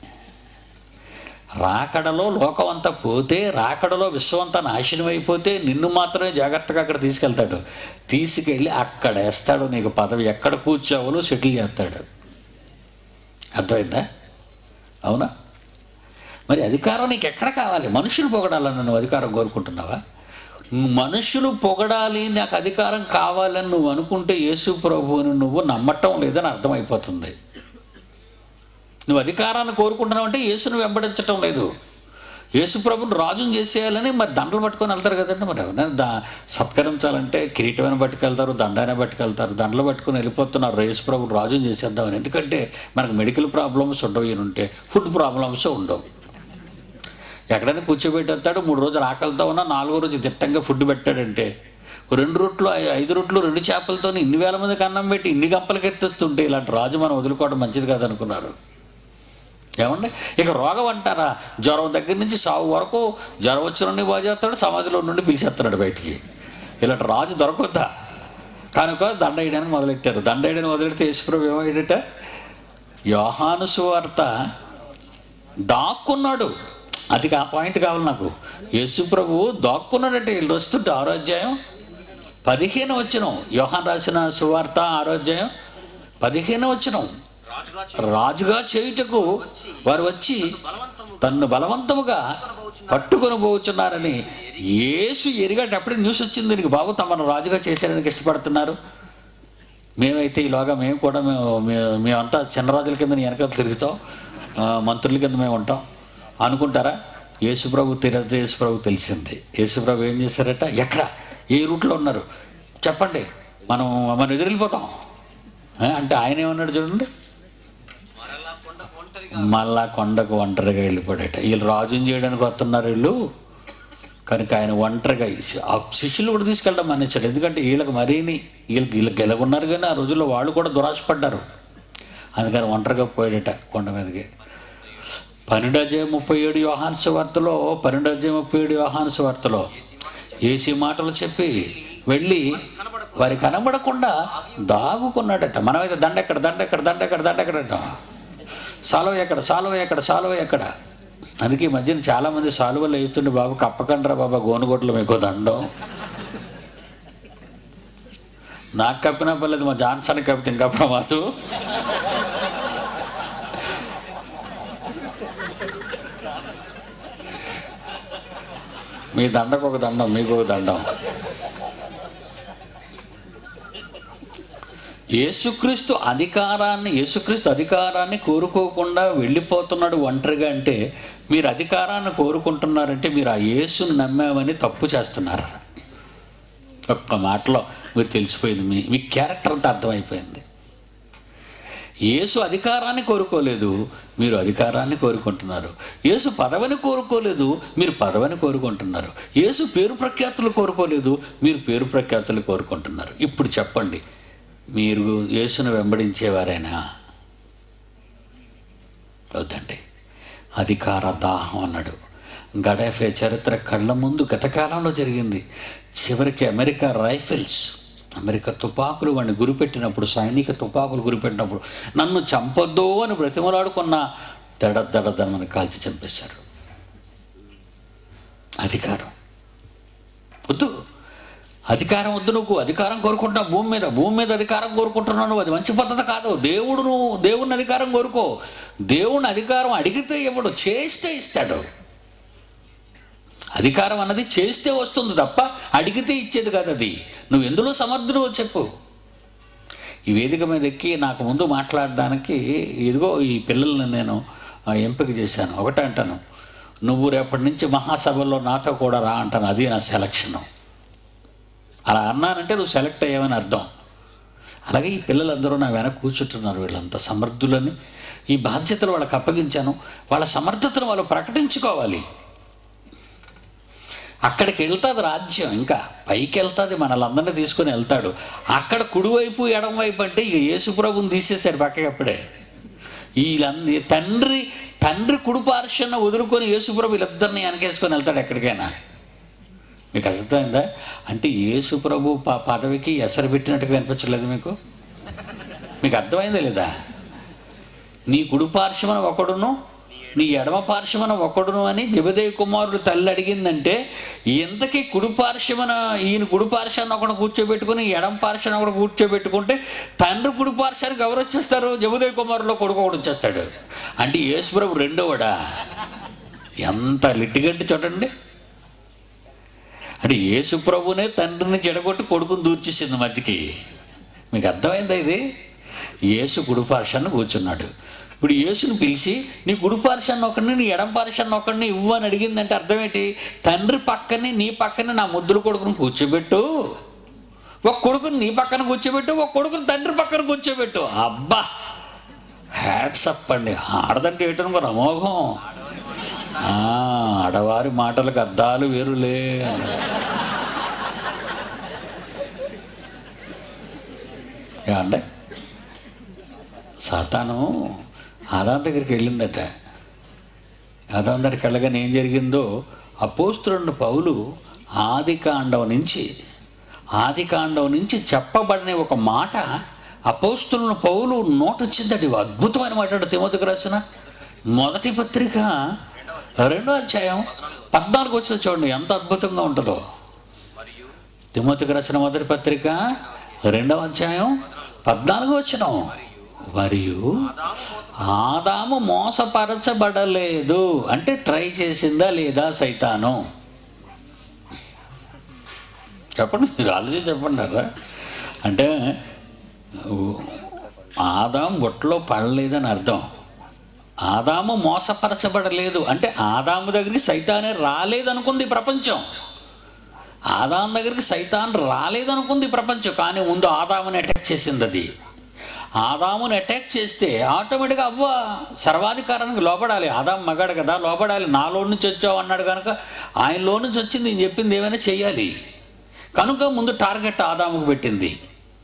రాకడలో లోకం అంతా పోతే రాకడలో విశ్వం అంతా నాశనం అయిపోతే నిన్ను మాత్రమే జాగ్రత్తగా అక్కడ తీసుకెళ్తాడు తీసుకెళ్ళి అక్కడ వేస్తాడు నీకు పదవి ఎక్కడ కూర్చోవాలో సెటిల్ చేస్తాడు అర్థమైందా అవునా మరి అధికారం నీకు ఎక్కడ కావాలి మనుషులు పొగడాలని నువ్వు అధికారం కోరుకుంటున్నావా మనుషులు పొగడాలి నాకు అధికారం కావాలని నువ్వు అనుకుంటే యేసు ప్రభువుని నువ్వు నమ్మటం లేదని అర్థమైపోతుంది నువ్వు అధికారాన్ని కోరుకుంటున్నావు అంటే యేసును వెంబడించటం లేదు యేసు ప్రభుని రాజుని చేసేయాలని మరి దండలు పట్టుకొని వెళ్తారు కదండి మరి ఎవరైనా దా సత్కరించాలంటే కిరీటమైన పట్టుకెళ్తారు దండాన్ని పట్టుకెళ్తారు దండలు పట్టుకొని వెళ్ళిపోతున్నారు యేసు ప్రభుని రాజుని చేసేద్దామని ఎందుకంటే మనకు మెడికల్ ప్రాబ్లమ్స్ ఉండవు ఈయన ఉంటే ఫుడ్ ప్రాబ్లమ్స్ ఉండవు ఎక్కడైనా కూర్చోబెట్టేస్తాడు మూడు రోజులు ఆకలితో ఉన్నా నాలుగో రోజు దిట్టంగా ఫుడ్ పెట్టాడంటే ఓ రెండు రొట్లు ఐ- ఐదు రొట్లు రెండు చేపలతో ఇన్ని వేల మందికి అన్నం పెట్టి ఇన్ని గంపలకి ఎత్తిస్తుంటే ఇలాంటి రాజు మనం వదులుకోవడం మంచిది కాదనుకున్నారు ఏమండి ఇక రోగం అంటారా జ్వరం దగ్గర నుంచి సాగు వరకు జ్వరం వచ్చిన నుండి బాగు చేస్తాడు సమాధిలో నుండి పిలిచేస్తున్నాడు బయటికి ఇలాంటి రాజు దొరకొద్దా కనుక దండ వేయడానికి మొదలెట్టారు దండ వేయడానికి మొదలెడితే యేసుప్రభు ఏమయ్యాడట యోహాను సువార్త దాక్కున్నాడు అది ఆ పాయింట్ కావాలి నాకు యేసు ప్రభు దాక్కున్నాడంటే వీళ్ళు వస్తుంటే ఆరోగ్యం పదిహేను వచ్చినం యోహాన్ రాసిన సువార్త ఆరోగ్యం పదిహేను వచ్చినం రాజుగా రాజుగా చేయుటకు వారు వచ్చి బలవంతము తన్ను బలవంతముగా పట్టుకొని పోతున్నారని యేసు ఎరిగేటప్పుడు న్యూస్ వచ్చింది నీకు బాబు తమను రాజుగా చేసేయడానికి ఇష్టపడుతున్నారు మేమైతే ఈలోగా మేము కూడా మేము మే- మేమంతా చిన్నరాజుల కింద నీ వెనకాల తిరుగుతాం ఆ, మంత్రుల కింద మేము ఉంటాం అనుకుంటారా యేసుప్రభు తిరగతే యేసుప్రభు తెలిసింది యేసుప్రభు ఏం చేశారట ఎక్కడ ఏ రూట్లో ఉన్నారు చెప్పండి మనం మనం ఎదురెళ్ళిపోతాం ఆ, అంటే ఆయన ఏమన్నాడు చూడండి మరలా కొండకు ఒంటరిగా మళ్ళా కొండకు ఒంటరిగా వెళ్ళిపోయాడట వీళ్ళు రాజుని చేయడానికి వస్తున్నారు వీళ్ళు కనుక ఆయన ఒంటరిగా ఆ శిష్యులు కూడా తీసుకెళ్ళడం మానేశాడు ఎందుకంటే వీళ్ళకి మరీని వీళ్ళకి వీళ్ళకి గెలగొన్నారు కానీ ఆ రోజుల్లో వాళ్ళు కూడా దురాశపడ్డారు అందుకని ఒంటరిగా పోయాడట కొండ మీదకి పన్నెండు అధ్యాయం ముప్పై ఏడు యోహాన్స్ వార్తలో పన్నెండు అధ్యాయం ముప్పై ఏడు యోహాన్స్ వార్తలో ఏసీ మాటలు చెప్పి వెళ్ళి వారి కనబడకుండా దాగుకున్నాడట మనమైతే దండ ఎక్కడ దండ ఎక్కడ దండ ఎక్కడ దండ ఎక్కడట సాలువ ఎక్కడ సాలువ ఎక్కడ సాలువ ఎక్కడ అందుకే ఈ మధ్యన చాలామంది సాలువలు వేస్తుండే బాబు కప్పకండ్రా బాబా గోనుగోట్లు మీకు దండం నాకు కప్పినా పర్లేదు మా జాన్సన్ కప్పితే ఇంకా ప్రమాదం మీ దండకు ఒక దండం మీకు ఒక దండం యేసుక్రీస్తు అధికారాన్ని యేసుక్రీస్తు అధికారాన్ని కోరుకోకుండా వెళ్ళిపోతున్నాడు ఒంటరిగా అంటే మీరు అధికారాన్ని కోరుకుంటున్నారంటే మీరు ఆ యేసుని నమ్మామని తప్పు చేస్తున్నారు ఒక్క మాటలో మీరు తెలిసిపోయింది మీ మీ క్యారెక్టర్ అంతా అర్థమైపోయింది యేసు అధికారాన్ని కోరుకోలేదు మీరు అధికారాన్ని కోరుకుంటున్నారు యేసు పదవిని కోరుకోలేదు మీరు పదవిని కోరుకుంటున్నారు యేసు పేరు ప్రఖ్యాతులు కోరుకోలేదు మీరు పేరు ప్రఖ్యాతులు కోరుకుంటున్నారు ఇప్పుడు చెప్పండి మీరు యేసును వెంబడించేవారైనా వద్దండి అధికార దాహం అన్నాడు గడాఫే చరిత్ర కళ్ళ ముందు గతకాలంలో జరిగింది చివరికి అమెరికా రైఫిల్స్ అమెరికా తుపాకులు వాడిని గురిపెట్టినప్పుడు సైనిక తుపాకులు గురిపెట్టినప్పుడు నన్ను చంపొద్దు అని బ్రతిమలాడుకున్న దడ దడదనమని కాల్చి చంపేశారు అధికారం వద్దు అధికారం వద్దు నువ్వు అధికారం కోరుకుంటున్నావు భూమి మీద భూమి మీద అధికారం కోరుకుంటున్నావు నువ్వు అది మంచి పద్ధతి కాదు దేవుడు నువ్వు దేవుని అధికారం కోరుకో దేవుని అధికారం అడిగితే ఇవ్వడు చేస్తే ఇస్తాడు అధికారం అన్నది చేస్తే వస్తుంది తప్ప అడిగితే ఇచ్చేది కాదు అది నువ్వు ఎందులో సమర్థుడు చెప్పు ఈ వేదిక మీద ఎక్కి నాకు ముందు మాట్లాడడానికి ఇదిగో ఈ పిల్లల్ని నేను ఆ, ఎంపిక చేశాను ఒకటే అంటాను నువ్వు రేపటి నుంచి మహాసభలో నాతో కూడా రా అంటాను అది నా సెలక్షను అలా అన్నానంటే నువ్వు సెలెక్ట్ అయ్యావని అర్థం అలాగే ఈ పిల్లలందరూ నా వెనక కూర్చుంటున్నారు వీళ్ళంతా సమర్థులని ఈ బాధ్యతలు వాళ్ళకి అప్పగించాను వాళ్ళ సమర్థతను వాళ్ళు ప్రకటించుకోవాలి అక్కడికి వెళ్తుంది రాజ్యం ఇంకా పైకి వెళ్తుంది మనలందరినీ తీసుకొని వెళ్తాడు అక్కడ కుడివైపు ఎడమవైపు అంటే ఇక యేసుప్రభుని తీసేశాడు పక్కకి అప్పుడే వీళ్ళందరి తండ్రి తండ్రి కుడిపార్శ్వన వదులుకొని యేసుప్రభు వీళ్ళిద్దరిని వెనకేసుకొని వెళ్తాడు ఎక్కడికైనా మీకు అర్థమైందా అంటే యేసుప్రభు ప పదవికి ఎసరు పెట్టినట్టుగా అనిపించలేదు మీకు మీకు అర్థమైందా లేదా నీ కుడి పార్శ్వన ఒకడును నీ ఎడమ పార్శ్వన ఒకడును అని జబదేయ కుమారుడు తల్లి అడిగిందంటే ఎంతకీ కుడి పార్శ్వన ఈయన కుడి పార్శ్వాన్ని ఒకడు కూర్చోబెట్టుకుని ఎడమ పార్శ్వాన్ని ఒకడు కూర్చోబెట్టుకుంటే తండ్రి కుడి పార్శ్వానికి ఎవరు వచ్చేస్తారు జబదేయ కుమారులో కొడుకు ఒకడు వచ్చేస్తాడు అంటే యేసుప్రభు రెండోవాడా ఎంత లిట్టిగంటి చూడండి అంటే యేసు ప్రభునే తండ్రిని చెడగొట్టి కొడుకుని దూర్చేసింది మధ్యకి మీకు అర్థమైందా ఇది యేసు గుడిపార్షాన్ని కూర్చున్నాడు ఇప్పుడు యేసుని పిలిచి నీ గుడిపార్షాన్ని ఒకడిని నీ ఎడం పార్షాన్ని ఒకడిని ఇవ్వు అని అడిగిందంటే అర్థం ఏంటి తండ్రి పక్కనే నీ పక్కనే నా ముద్దుల కొడుకుని కూర్చోబెట్టు ఒక కొడుకుని నీ పక్కన కూర్చోబెట్టు ఒక కొడుకుని తండ్రి పక్కన కూర్చోబెట్టు అబ్బా హ్యాట్స్ అప్ అండి ఆడదంటే ఏంటనుకో అమోఘం ఆ, ఆడవారి మాటలకు అర్థాలు వేరులే ఏమంటే సాతాను ఆదాం దగ్గరికి వెళ్ళిందట ఆదాం దగ్గరికి వెళ్ళగానే ఏం జరిగిందో అపోస్తున్న పౌలు ఆది కాండం నుంచి ఆది కాండం నుంచి చెప్పబడిన ఒక మాట అపోస్తులను పౌలు నోట వచ్చిందట ఇవి అద్భుతమైన మాట తిమోతికి రాసిన మొదటి పత్రిక రెండో అధ్యాయం పద్నాలుగు వచ్చిన చూడండి ఎంత అద్భుతంగా ఉంటుందో మరియు తిమోతికి రాసిన మొదటి పత్రిక రెండవ అధ్యాయం పద్నాలుగు వచ్చిన మరియు ఆదాము మోస ఆదాము మోసపరచబడలేదు అంటే ట్రై చేసిందా లేదా సైతాను చెప్పండి మీరు ఆలోచించి చెప్పండి కదా అంటే ఊ- ఆదాం బొట్లో పడలేదని అర్థం ఆదాము మోసపరచబడలేదు అంటే ఆదాము దగ్గరికి సైతానే రాలేదనుకుంది ఈ ప్రపంచం ఆదాం దగ్గరికి సైతాన్ రాలేదనుకుంది ఈ ప్రపంచం కానీ ముందు ఆదాముని అటాక్ చేసింది అది ఆదాముని అటాక్ చేస్తే ఆటోమేటిక్గా అవ్వ సర్వాధికారానికి లోపడాలి ఆదాం మగాడు కదా లోపడాలి నాలో నుంచి వచ్చావు అన్నాడు కనుక ఆయనలో నుంచి వచ్చింది నేను చెప్పింది ఏమైనా చేయాలి కనుక ముందు టార్గెట్ ఆదాముకు పెట్టింది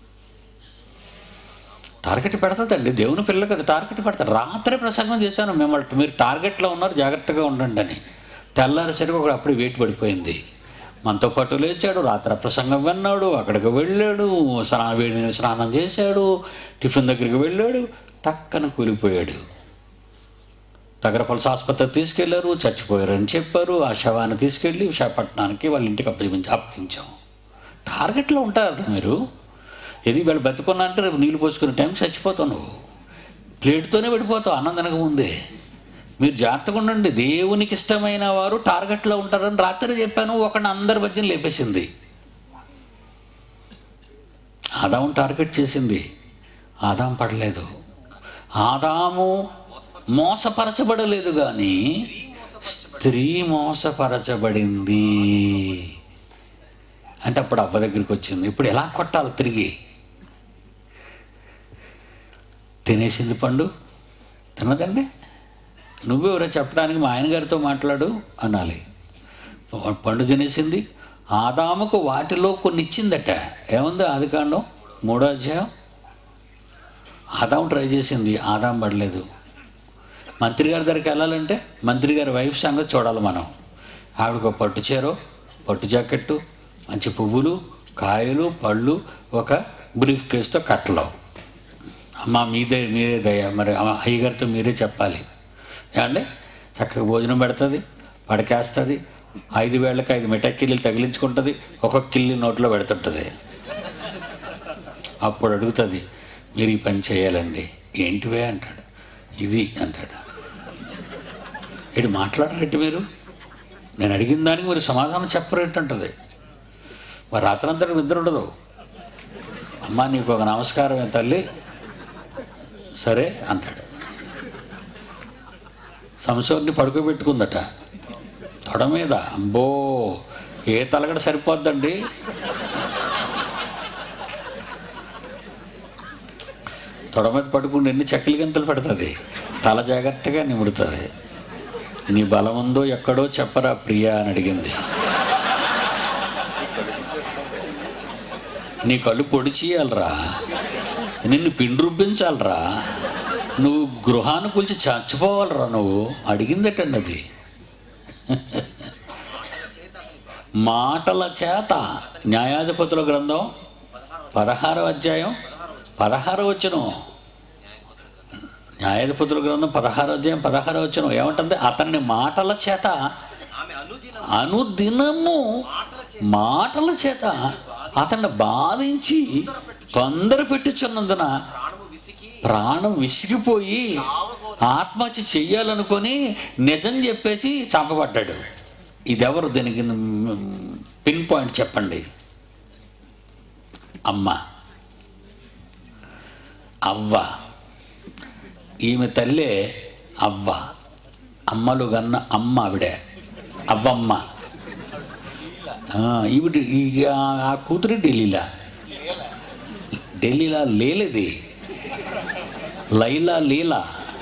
టార్గెట్ పెడతాదండి దేవుని పిల్లలు కదా టార్గెట్ పెడతారు రాత్రి ప్రసంగం చేశాను మిమ్మల్ని మీరు టార్గెట్లో ఉన్నారు జాగ్రత్తగా ఉండండి అని తెల్లారేసరికి ఒకడు అప్పుడు వెయిట్ పడిపోయింది మనతో పాటు లేచాడు రాత్రి ప్రసంగం విన్నాడు అక్కడికి వెళ్ళాడు స్నానం వేడి నీళ్ళు స్నానం చేశాడు టిఫిన్ దగ్గరికి వెళ్ళాడు టక్కన కూలిపోయాడు తగరపలస ఆసుపత్రికి తీసుకెళ్లారు చచ్చిపోయారని చెప్పారు ఆ శవాన్ని తీసుకెళ్ళి విశాఖపట్నానికి వాళ్ళ ఇంటికి అప్పగించి అప్పగించాం టార్గెట్లో ఉంటారు మీరు ఇది వీళ్ళు బతుకున్నా అంటే రేపు నీళ్ళు పోసుకునే టైం చచ్చిపోతావు నువ్వు ప్లేట్తోనే పడిపోతావు అన్నం తినక ముందే మీరు జాగ్రత్తగా ఉండండి దేవునికి ఇష్టమైన వారు టార్గెట్లో ఉంటారని రాత్రి చెప్పాను ఒకడిని అందరి మధ్యన లేపేసింది ఆదాము టార్గెట్ చేసింది ఆదాం పడలేదు ఆదాము మోసపరచబడలేదు కానీ స్త్రీ మోసపరచబడింది అంటే అప్పుడు అవ్వ దగ్గరికి వచ్చింది ఇప్పుడు ఎలా కొట్టాలి తిరిగి తినేసింది పండు తిన్నదండి నువ్వెవరో చెప్పడానికి మా ఆయన గారితో మాట్లాడు అనాలి పండు తినేసింది ఆదాముకు వాటిలో కొన్ని ఇచ్చిందట ఏముంది ఆది కాండం మూడో అధ్యాయం ఆదాం ట్రై చేసింది ఆదాం పడలేదు మంత్రి గారి దగ్గరికి వెళ్ళాలంటే మంత్రి గారి వైఫ్ సంగతి చూడాలి మనం ఆవిడకు ఒక పట్టు చీర పట్టు జాకెట్టు మంచి పువ్వులు కాయలు పళ్ళు ఒక బ్రీఫ్ కేసుతో కట్టలు అమ్మ మీదే మీరే దయ మరి అమ్మ అయ్యగారితో మీరే చెప్పాలి ఏమండి చక్కగా భోజనం పెడుతుంది పడకేస్తుంది ఐదు వేళ్ళకి ఐదు మిఠాయిల్లు తగిలించుకుంటుంది ఒక్కొక్క కిల్లి నోట్లో పెడుతుంటుంది అప్పుడు అడుగుతుంది మీరు ఈ పని చేయాలండి ఏంటివే అంటాడు ఇది అంటాడు ఇటు మాట్లాడరేంటి మీరు నేను అడిగిన దానికి మీరు సమాధానం చెప్పరేంటంటది మరి రాత్రంతా నిద్ర ఉండదు అమ్మా నీకు ఒక నమస్కారం ఏ తల్లి సరే అంటాడు సంసోన్ని పడుకోబెట్టుకుందట తొడ మీద అబ్బో ఏ తలగడ సరిపోద్దండి తొడ మీద పడుకుంటే ఎన్ని చెక్కల గింతలు పెడుతుంది తల జాగ్రత్తగా నిముడుతుంది నీ బలం ఉందో ఎక్కడో చెప్పరా ప్రియా అని అడిగింది నీ కళ్ళు పొడి చేయాలరా నిన్ను పిండి రుబ్బించాలరా నువ్వు గృహాన్ని కూల్చి చచ్చిపోవాలరా నువ్వు అడిగిందటండి అది మాటల చేత న్యాయాధిపతుల గ్రంథం పదహారో అధ్యాయం పదహారో వచ్చును న్యాయాధిపతుల గ్రంథం పదహారో అధ్యాయం పదహారో వచ్చును ఏమంటుంది అతన్ని మాటల చేత ఆమె అనుదినం అనుదినము మాటల చే మాటల చేత అతన్ని బాధించి తొందర పెట్టుచున్నందున ప్రాణము విసికి ప్రాణం విసిగిపోయి ఆత్మహత్య చెయ్యాలనుకొని నిజం చెప్పేసి చంపబడ్డాడు ఇదెవరు దీనికి పిన్ పాయింట్ చెప్పండి అమ్మ అవ్వ ఈమె తల్లే అవ్వ అమ్మలు గన్న అమ్మ ఆవిడే అవ్వమ్మ ఆ, ఈవిడ ఈ ఆ- ఆ కూతురి ఢిల్లీలా ఢిల్లీలా లేలేది లైలా లీలా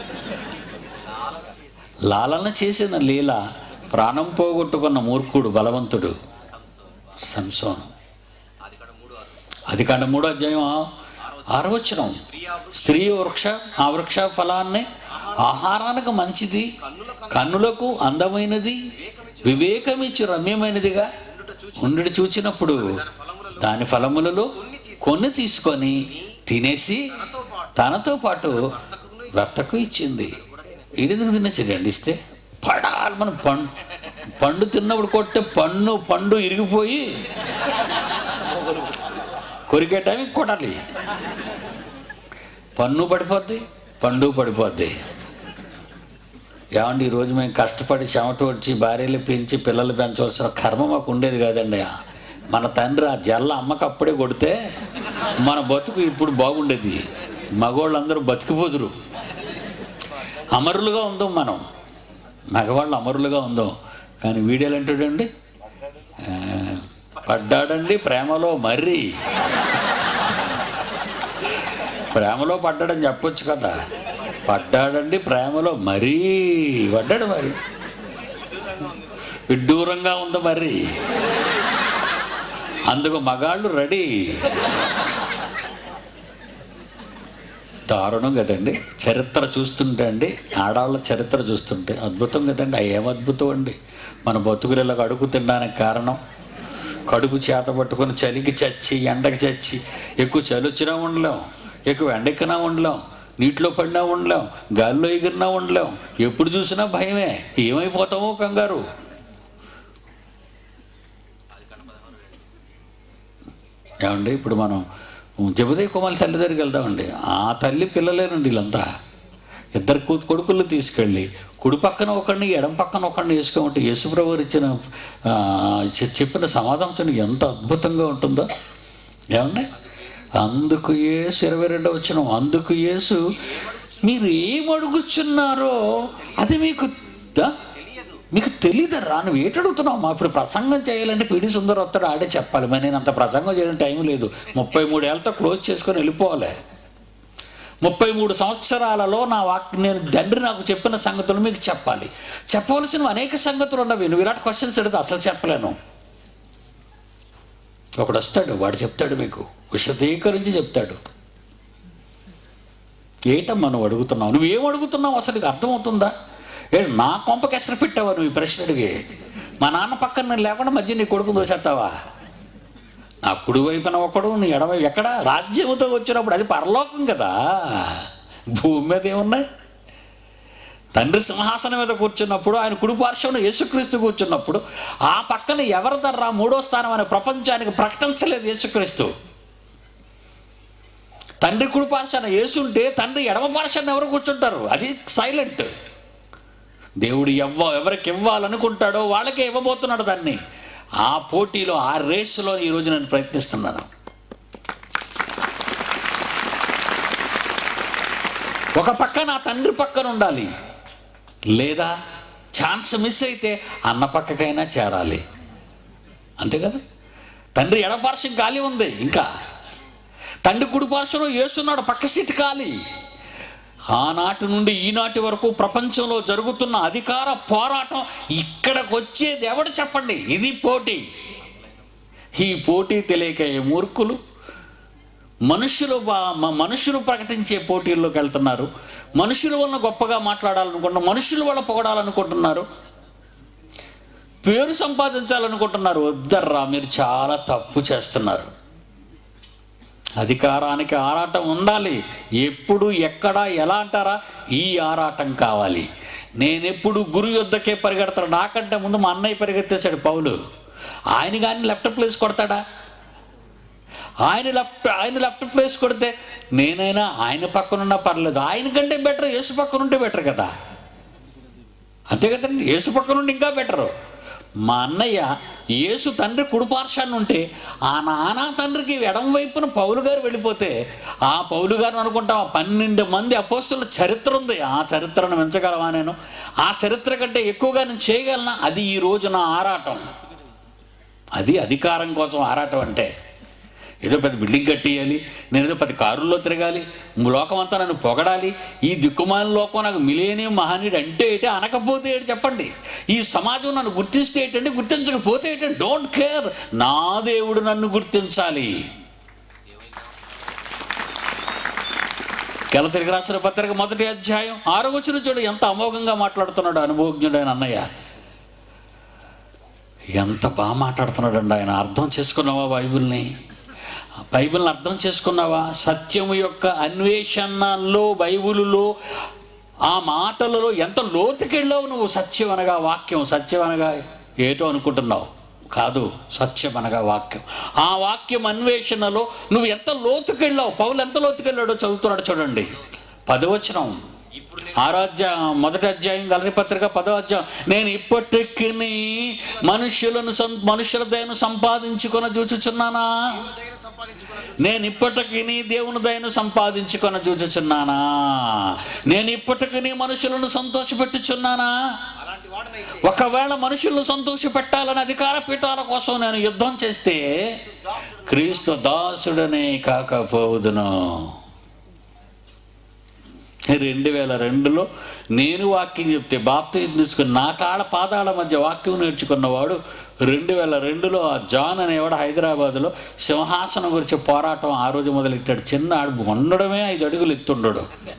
లాలన చేసిన లీల ప్రాణం పోగొట్టుకున్న మూర్ఖుడు బలవంతుడు సంసోను అది కూడా మూడు ఆరు అది కాండ మూడో అధ్యాయం ఆరవచనం ప్రియా స్త్రీ వృక్ష ఆ వృక్ష ఫలాన్ని ఆహారానికి మంచిది కన్నులకు అందమైనది వివేకమిచ్చి రమ్యమైనదిగా ఉండుట చూచి ఉండి చూచినప్పుడు ఫలములలో దాని ఫలములలో కొన్ని తీసుకొని తినేసి తనతో పాటు భర్తకు ఇచ్చింది ఈడెందుకు తినేసాడండి ఇస్తే పడాలి మనం పండు పండు తిన్నప్పుడు కొట్టే పన్ను పండు ఇరిగిపోయి కొరికే టైంకి కొట్టాలి పన్ను పడిపోద్ది పండు పడిపోద్ది ఏమండి ఈరోజు మేము కష్టపడి చెమట వచ్చి భార్యలు పెంచి పిల్లలు పెంచవలసిన కర్మ మాకు ఉండేది కాదండి మన తండ్రి ఆ జల్ల అమ్మకి అప్పుడే కొడితే మన బతుకు ఇప్పుడు బాగుండేది మగవాళ్ళందరూ బతికిపోదురు అమరులుగా ఉందాం మనం మగవాళ్ళు అమరులుగా ఉందాం కానీ వీడియోలు అంటాడండి ఆ, పడ్డాడండి ప్రేమలో మర్రి ప్రేమలో పడ్డాడని చెప్పొచ్చు కదా పడ్డాడండి ప్రేమలో మరీ పడ్డాడు మరి విడ్డూరంగా ఉంది మరి అందుకు మగాళ్ళు రెడీ దారుణం కదండి చరిత్ర చూస్తుంటే అండి ఆడవాళ్ళ చరిత్ర చూస్తుంటే అద్భుతం కదండి ఆ ఏం అద్భుతం అండి మన బతుకులు ఇలా అడుగు తినడానికి కారణం కడుపు చేత పట్టుకొని చలికి చచ్చి ఎండకి చచ్చి ఎక్కువ చలి వచ్చినా ఉండలేం ఎక్కువ ఎండెక్కినా ఉండలేం నీటిలో పడినా ఉండలేం గాలిలో ఎగిరినా ఉండలేం ఎప్పుడు చూసినా భయమే ఏమైపోతామో కంగారు ఏమండి ఇప్పుడు మనం జబదయ్య కుమార్ తల్లి దగ్గరికి వెళ్దామండి ఆ తల్లి పిల్లలేనండి వీళ్ళంతా ఇద్దరు కూ కొడుకులు తీసుకెళ్ళి కుడి పక్కన ఒకడిని ఎడం పక్కన ఒకడిని వేసుకోమంటే యేసుప్రభు వారు ఇచ్చిన ఆ, చె- చెప్పిన సమాధానం ఎంత అద్భుతంగా ఉంటుందో ఏమండి అందుకు యేసు ఇరవై రెండో వచ్చిన అందుకు యేసు మీరు ఏం అడుగుచున్నారో అది మీకు దా? మీకు తెలియదరా నువ్వు ఏటి అడుగుతున్నావు మా ఇప్పుడు ప్రసంగం చేయాలంటే పిడి సుందర వస్తాడు ఆడే చెప్పాలి మరి నేను అంత ప్రసంగం చేయడం టైం లేదు ముప్పై మూడేళ్లతో క్లోజ్ చేసుకొని వెళ్ళిపోవాలి ముప్పై మూడు సంవత్సరాలలో నా వాక్ నేను తండ్రి నాకు చెప్పిన సంగతులు మీకు చెప్పాలి చెప్పవలసిన అనేక సంగతులు ఉన్నవి నువ్వు ఇలాంటి క్వశ్చన్స్ అడిగితే అసలు చెప్పలేను ఒకడు వస్తాడు వాడు చెప్తాడు మీకు విశదీకరించి చెప్తాడు ఏటమ్మా నువ్వు అడుగుతున్నావు నువ్వేం అడుగుతున్నావు అసలు నీకు అర్థమవుతుందా ఏ నా కొంపకి ఎసరు పెట్టావా నువ్వు ఈ ప్రశ్న అడిగి మా నాన్న పక్కన నేను లేకుండా మధ్య నీ కొడుకు దోసేస్తావా నా కుడి వైపున ఒకడు నీ ఎడవైపు ఎక్కడ రాజ్యముతో వచ్చినప్పుడు అది పరలోకం కదా భూమి మీద ఏమున్నాయి తండ్రి సింహాసనం మీద కూర్చున్నప్పుడు ఆయన కుడి పార్శ్వను యేసుక్రీస్తు కూర్చున్నప్పుడు ఆ పక్కన ఎవరి తర్రా మూడో స్థానం అనే ప్రపంచానికి ప్రకటించలేదు యేసుక్రీస్తు తండ్రి కుడి పార్శ్వన యేసుంటే తండ్రి ఎడమ పార్శ్వన ఎవరు కూర్చుంటారు అది సైలెంట్ దేవుడు ఎవ్వ ఎవరికి ఇవ్వాలనుకుంటాడో వాళ్ళకే ఇవ్వబోతున్నాడు దాన్ని ఆ పోటీలో ఆ రేసులో ఈరోజు నేను ప్రయత్నిస్తున్నాను ఒక పక్క నా తండ్రి పక్కన ఉండాలి లేదా ఛాన్స్ మిస్ అయితే అన్న పక్కకైనా చేరాలి అంతే కదా తండ్రి ఎడపార్శ్వం ఖాళీ ఉంది ఇంకా తండ్రి కుడి పార్శ్వలో వేస్తున్నాడు పక్క సీట్ ఖాళీ ఆనాటి నుండి ఈనాటి వరకు ప్రపంచంలో జరుగుతున్న అధికార పోరాటం ఇక్కడికి వచ్చేది ఎవడు చెప్పండి ఇది పోటీ ఈ పోటీ తెలియక ఈ మూర్ఖులు మనుషులు బా- మ- మనుషులు ప్రకటించే పోటీల్లోకి వెళ్తున్నారు మనుషుల వలన గొప్పగా మాట్లాడాలనుకుంటున్నారు మనుషుల వల్ల పొగడాలనుకుంటున్నారు పేరు సంపాదించాలనుకుంటున్నారు వద్దర్రా మీరు చాలా తప్పు చేస్తున్నారు అధికారానికి ఆరాటం ఉండాలి ఎప్పుడు ఎక్కడ ఎలా అంటారా ఈ ఆరాటం కావాలి నేనెప్పుడు గురు యుద్ధకే పరిగెడతాడు నాకంటే ముందు మా అన్నయ్య పరిగెత్తేశాడు పౌలు ఆయన కానీ లెఫ్ట్ ప్లేస్ కొడతాడా ఆయన లెఫ్ట్ ఆయన లెఫ్ట్ ప్లేస్ కొడితే నేనైనా ఆయన పక్కనున్నా పర్లేదు ఆయన కంటే బెటర్ యేసు పక్కన ఉంటే బెటర్ కదా అంతే కదండి యేసు పక్కన నుండి ఇంకా బెటరు మా అన్నయ్య యేసు తండ్రి కుడిపార్శాన్ని ఉంటే ఆ నాన్న తండ్రికి ఎడం వైపున పౌలు గారు వెళ్ళిపోతే ఆ పౌలు గారు అనుకుంటాం ఆ పన్నెండు మంది అపోస్తుల చరిత్ర ఉంది ఆ చరిత్రను పెంచగలవా నేను ఆ చరిత్ర కంటే ఎక్కువగా నేను చేయగలనా అది ఈ రోజు నా ఆరాటం అది అధికారం కోసం ఆరాటం అంటే ఏదో పెద్ద బిల్డింగ్ కట్టేయాలి నేను ఏదో పెద్ద కారుల్లో తిరగాలి లోకం అంతా నన్ను పొగడాలి ఈ దిక్కుమాలిన లోకం నాకు మిలేని మహనీయుడు అంటే ఏంటి అనకపోతే ఏంటి చెప్పండి ఈ సమాజం నన్ను గుర్తిస్తే ఏంటంటే గుర్తించకపోతే ఏంటంటే డోంట్ కేర్ నా దేవుడు నన్ను గుర్తించాలి కెల తిరిగి రాసిన పత్రిక మొదటి అధ్యాయం ఆరో వచ్చిన చూడు ఎంత అమోఘంగా మాట్లాడుతున్నాడు అనుభవజ్ఞుడైన అన్నయ్య ఎంత బాగా మాట్లాడుతున్నాడండి ఆయన అర్థం చేసుకున్నావా బైబిల్ని బైబిల్ని అర్థం చేసుకున్నావా సత్యము యొక్క అన్వేషణలో బైబిలులో ఆ మాటలలో ఎంత లోతుకెళ్ళావు నువ్వు సత్యం అనగా వాక్యం సత్యం అనగా ఏటో అనుకుంటున్నావు కాదు సత్యం అనగా వాక్యం ఆ వాక్యం అన్వేషణలో నువ్వు ఎంత లోతుకెళ్ళావు పౌలు ఎంత లోతుకెళ్ళాడో చదువుతున్నాడు చూడండి పదవచనం ఇప్పుడు ఆరో అధ్యాయం మొదటి అధ్యాయం గలతి పత్రిక పదో అధ్యాయం నేను ఇప్పటికి మనుషులను సం- మనుషుల దయను సంపాదించుకొని చూచుచున్నానా దయను సంపాదించుకున్న నేను ఇప్పటికి దేవుని దయను సంపాదించుకొని చూచుచున్నానా నేను ఇప్పటికి మనుషులను సంతోషపెట్టుచున్నానా అలాంటి వాడనైతే ఒకవేళ మనుషులను సంతోషపెట్టాలని అధికార పీఠాల కోసం నేను యుద్ధం చేస్తే క్రీస్తు దాసుడనే కాకపోదును రెండు వేల రెండులో నేను వాక్యం చెప్తే బాప్తీసం తీసుకుని నా కాళ్ళ పాదాల మధ్య వాక్యం నేర్చుకున్నవాడు రెండు వేల రెండులో ఆ జాన్ అనేవాడు హైదరాబాద్లో సింహాసనం గురించి పోరాటం ఆ రోజు మొదలెట్టాడు చిన్న ఆడు ఉండడమే ఐదు అడుగులు ఎత్తుండడు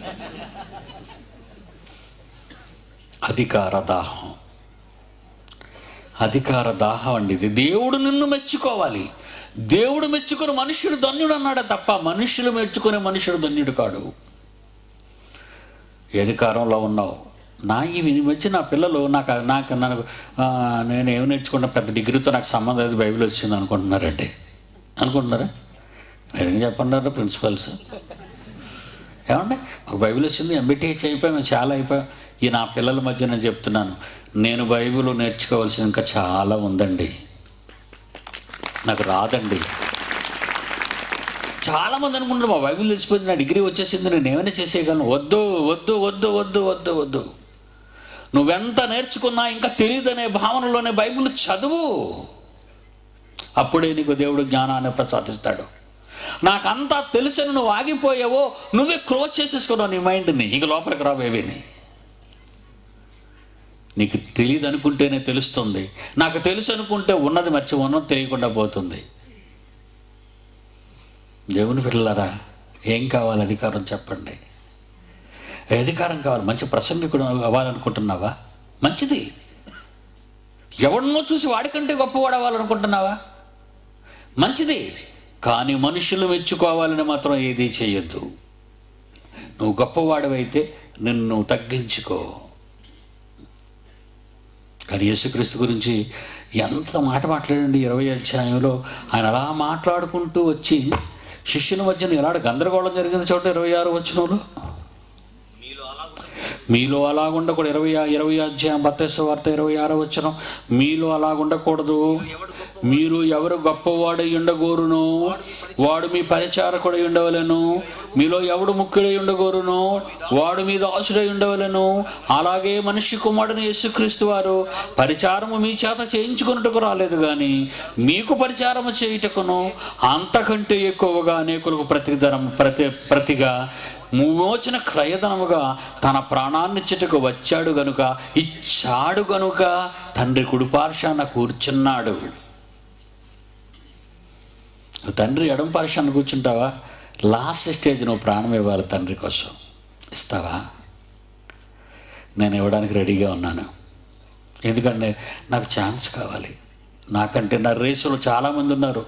అధికార దాహం అధికార దాహం అండి ఇది దేవుడు నిన్ను మెచ్చుకోవాలి దేవుడు మెచ్చుకుని మనుషుడు ధన్యుడు అన్నాడే తప్ప మనుషులు మెచ్చుకునే మనుషుడు ధన్యుడు కాడు ఏ అధికారంలో ఉన్నావు నా ఈ ఈ మధ్య నా పిల్లలు నాకు నాకు నాకు ఆ, నేను ఏమి నేర్చుకున్న పెద్ద డిగ్రీతో నాకు సంబంధం లేదు బైబిల్ వచ్చింది అనుకుంటున్నారండి అనుకుంటున్నారా ఏం చెప్పండి ప్రిన్సిపల్స్ ఏమండి ఒక బైబిల్ వచ్చింది ఎంబీటీహెచ్ అయిపోయాం మేము చాలా అయిపోయాం ఈ నా పిల్లల మధ్య నేను చెప్తున్నాను నేను బైబిల్ నేర్చుకోవాల్సింది ఇంకా చాలా ఉందండి నాకు రాదండి చాలా మంది అనుకుంటారు మా బైబిల్ తెలిసిపోయింది నా డిగ్రీ వచ్చేసింది నేను ఏమైనా చేసేయగలను వద్దు వద్దు వద్దు వద్దు వద్దు వద్దు నువ్వెంత నేర్చుకున్నా ఇంకా తెలియదనే భావనలోనే బైబిల్ చదువు అప్పుడే నీకు దేవుడు జ్ఞానాన్ని ప్రసాదిస్తాడు నాకంతా తెలుసని నువ్వు ఆగిపోయావో నువ్వే క్లోజ్ చేసేసుకున్నావు నీ మైండ్ని ఇంక లోపలికి రావేవిని నీకు తెలియదు అనుకుంటేనే తెలుస్తుంది నాకు తెలుసు అనుకుంటే ఉన్నది మర్చి ఉన్నది తెలియకుండా పోతుంది దేవుని పిల్లలారా ఏం కావాలి అధికారం చెప్పండి ఏ అధికారం కావాలి మంచి ప్రసంగికుడు అవ్వాలనుకుంటున్నావా మంచిది ఎవడనో చూసి వాడికంటే గొప్పవాడు అవ్వాలనుకుంటున్నావా మంచిది కానీ మనుషులు మెచ్చుకోవాలని మాత్రం ఏదీ చేయొద్దు నువ్వు గొప్పవాడివైతే నిన్ను తగ్గించుకో కానీ యేసుక్రీస్తు గురించి ఎంత మాట మాట్లాడండి ఇరవై అధ్యాయంలో ఆయన అలా మాట్లాడుకుంటూ వచ్చి శిష్యుల మధ్యన ఎలాంటి గందరగోళం జరిగింది చూడండి ఇరవై ఆరు వచ్చినోళ్ళు మీలో అలాగున్న మీలో అలాగుండకూడదు ఇరవై ఆ- ఇరవై అధ్యాయం బత్తేశ్వ వార్త ఇరవై ఆరో వచ్చిన మీలో అలాగుండకూడదు ఎవడు గొప్ప మీరు ఎవరు గొప్పవాడై ఉండగోరును వాడు మీ పరిచారకుడై ఉండవలను మీలో ఎవడు ముఖ్యుడై ఉండగోరును వాడు మీ దాసుడై ఉండవలను అలాగే మనిషి కుమారుని యేసుక్రీస్తు వారు పరిచారము మీ చేత చేయించుకున్నట్టుకు రాలేదు కానీ మీకు పరిచారము చేయుటకును అంతకంటే ఎక్కువగా అనేకులకు ప్రతిధనం ప్రతి ప్రతిగా మోచన క్రయధనముగా తన ప్రాణాన్నిచ్చుటకు వచ్చాడు గనుక ఇచ్చాడు గనుక తండ్రి కుడిపార్శాన కూర్చున్నాడు నువ్వు తండ్రి ఎడం పార్శాన్ని కూర్చుంటావా లాస్ట్ స్టేజ్ నువ్వు ప్రాణం ఇవ్వాలి తండ్రి కోసం ఇస్తావా నేను ఇవ్వడానికి రెడీగా ఉన్నాను ఎందుకంటే నాకు ఛాన్స్ కావాలి నాకంటే నా రేసులో చాలామంది ఉన్నారు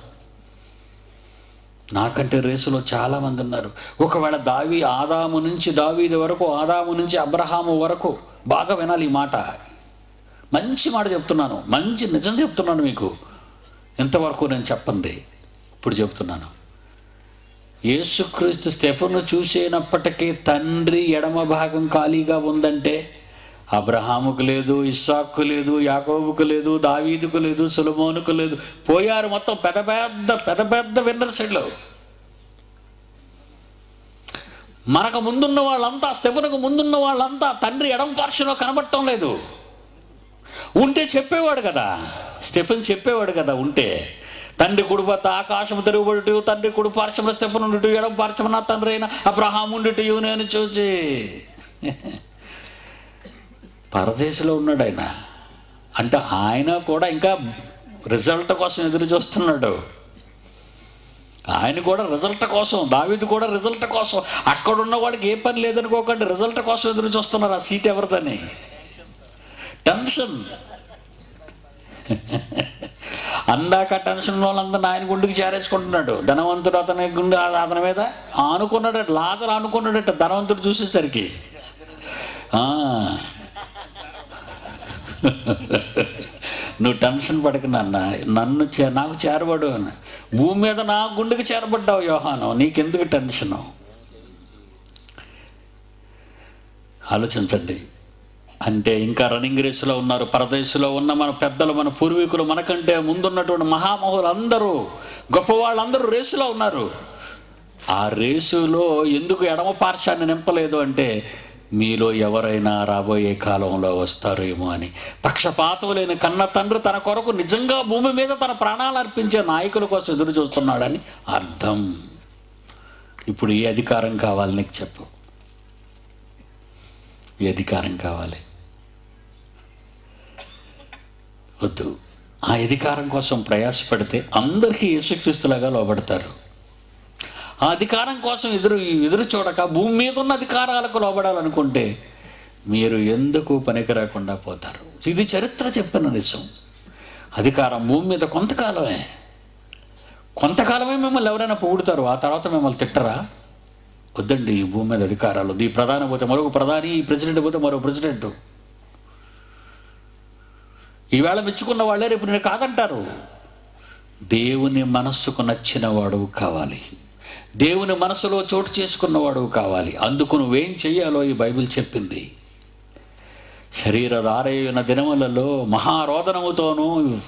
నాకంటే రేసులో చాలామంది ఉన్నారు ఒకవేళ దావి ఆదాము నుంచి దావీది వరకు ఆదాము నుంచి అబ్రహాము వరకు బాగా వినాలి ఈ మాట మంచి మాట చెప్తున్నాను మంచి నిజం చెప్తున్నాను మీకు ఇంతవరకు నేను చెప్పండి ఇప్పుడు చెప్తున్నాను యేసుక్రీస్తు స్టెఫను చూసేనప్పటికీ తండ్రి ఎడమ భాగం ఖాళీగా ఉందంటే అబ్రహాముకు లేదు ఇస్సాకు లేదు యాకోబుకు లేదు దావీదుకు లేదు సులమోనుకు లేదు పోయారు మొత్తం పెద్ద పెద్ద పెద్ద పెద్ద విన్నర్సెడ్లు మనకు ముందున్న వాళ్ళంతా స్టెఫనుకు ముందున్న వాళ్ళంతా తండ్రి ఎడమ పార్శ్వలో కనబడటం లేదు ఉంటే చెప్పేవాడు కదా స్టెఫెన్ చెప్పేవాడు కదా ఉంటే తండ్రి కుడిపత ఆకాశం తిరుగుబడి తండ్రి కుడి పార్శ్వంలో స్టెఫెన్ ఉండుట ఎడం పార్శ్వం నా తండ్రి అయిన అబ్రహాం ఉండుట నేను చూచి పరదేశంలో ఉన్నాడు ఆయన అంటే ఆయన కూడా ఇంకా రిజల్ట్ కోసం ఎదురు చూస్తున్నాడు ఆయన కూడా రిజల్ట్ కోసం దావీదు కూడా రిజల్ట్ కోసం అక్కడ ఉన్న వాడికి ఏ పని లేదనుకోకండి రిజల్ట్ కోసం ఎదురు చూస్తున్నారు ఆ సీట్ ఎవరిదని టెన్షన్ అందాక టెన్షన్ వాళ్ళందరూ ఆయన గుండెకి చేరేసుకుంటున్నాడు ధనవంతుడు అతని గుండె అతని మీద ఆనుకున్నాడట లాజర్ ఆనుకున్నాడట ధనవంతుడు చూసేసరికి ఆ. నువ్వు టెన్షన్ పడక నాన్న నన్ను చే నాకు చేరబడు అని భూమి మీద నా గుండెకి చేరబడ్డావు యోహాను నీకెందుకు టెన్షను ఆలోచించండి అంటే ఇంకా రన్నింగ్ రేసులో ఉన్నారు పరదేశంలో ఉన్న మన పెద్దలు మన పూర్వీకులు మనకంటే ముందున్నటువంటి మహామహులు అందరూ గొప్పవాళ్ళందరూ రేసులో ఉన్నారు ఆ రేసులో ఎందుకు ఎడమ పార్శ్వాన్ని నింపలేదు అంటే మీలో ఎవరైనా రాబోయే కాలంలో వస్తారేమో అని పక్షపాతం లేని కన్న తండ్రి తన కొరకు నిజంగా భూమి మీద తన ప్రాణాలు అర్పించే నాయకుల కోసం ఎదురు చూస్తున్నాడని అర్థం ఇప్పుడు ఈ అధికారం కావాలి నీకు చెప్పు ఈ అధికారం కావాలి వద్దు ఆ అధికారం కోసం ప్రయాసపడితే అందరికీ యేసుక్రీస్తులాగా లోబడతారు ఆ అధికారం కోసం ఎదురు ఎదురు చూడక భూమి మీద ఉన్న అధికారాలకు లోబడాలనుకుంటే మీరు ఎందుకు పనికి రాకుండా పోతారు ఇది చరిత్ర చెప్పిన నిజం అధికారం భూమి మీద కొంతకాలమే కొంతకాలమే మిమ్మల్ని ఎవరైనా పొగుడుతారు ఆ తర్వాత మిమ్మల్ని తిట్టరా వద్దండి ఈ భూమి మీద అధికారాలు ఈ ప్రధాని పోతే మరొక ప్రధాని ఈ ప్రెసిడెంట్ పోతే మరో ప్రెసిడెంట్ ఈవేళ మెచ్చుకున్న వాళ్ళే రేపు నేను కాదంటారు దేవుని మనస్సుకు నచ్చిన వాడు కావాలి దేవుని మనసులో చోటు చేసుకున్నవాడు కావాలి అందుకు నువ్వేం చెయ్యాలో ఈ బైబిల్ చెప్పింది శరీరధారైన దినములలో మహారోదనముతోనూ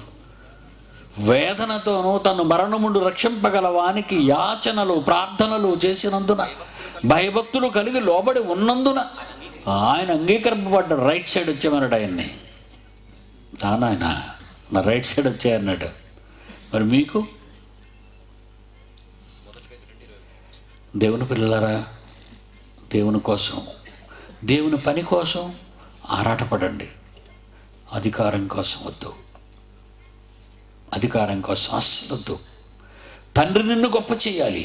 వేదనతోనూ తను మరణముండు రక్షింపగల వానికి యాచనలు ప్రార్థనలు చేసినందున భయభక్తులు కలిగి లోబడి ఉన్నందున ఆయన అంగీకరింపబడ్డ రైట్ సైడ్ వచ్చామన్నాడు ఆయన్ని నాయన నా రైట్ సైడ్ వచ్చాయన్నాడు మరి మీకు దేవుని పిల్లలారా దేవుని కోసం దేవుని పని కోసం ఆరాటపడండి అధికారం కోసం వద్దు అధికారం కోసం అస్సలు వద్దు తండ్రి నిన్ను గొప్ప చేయాలి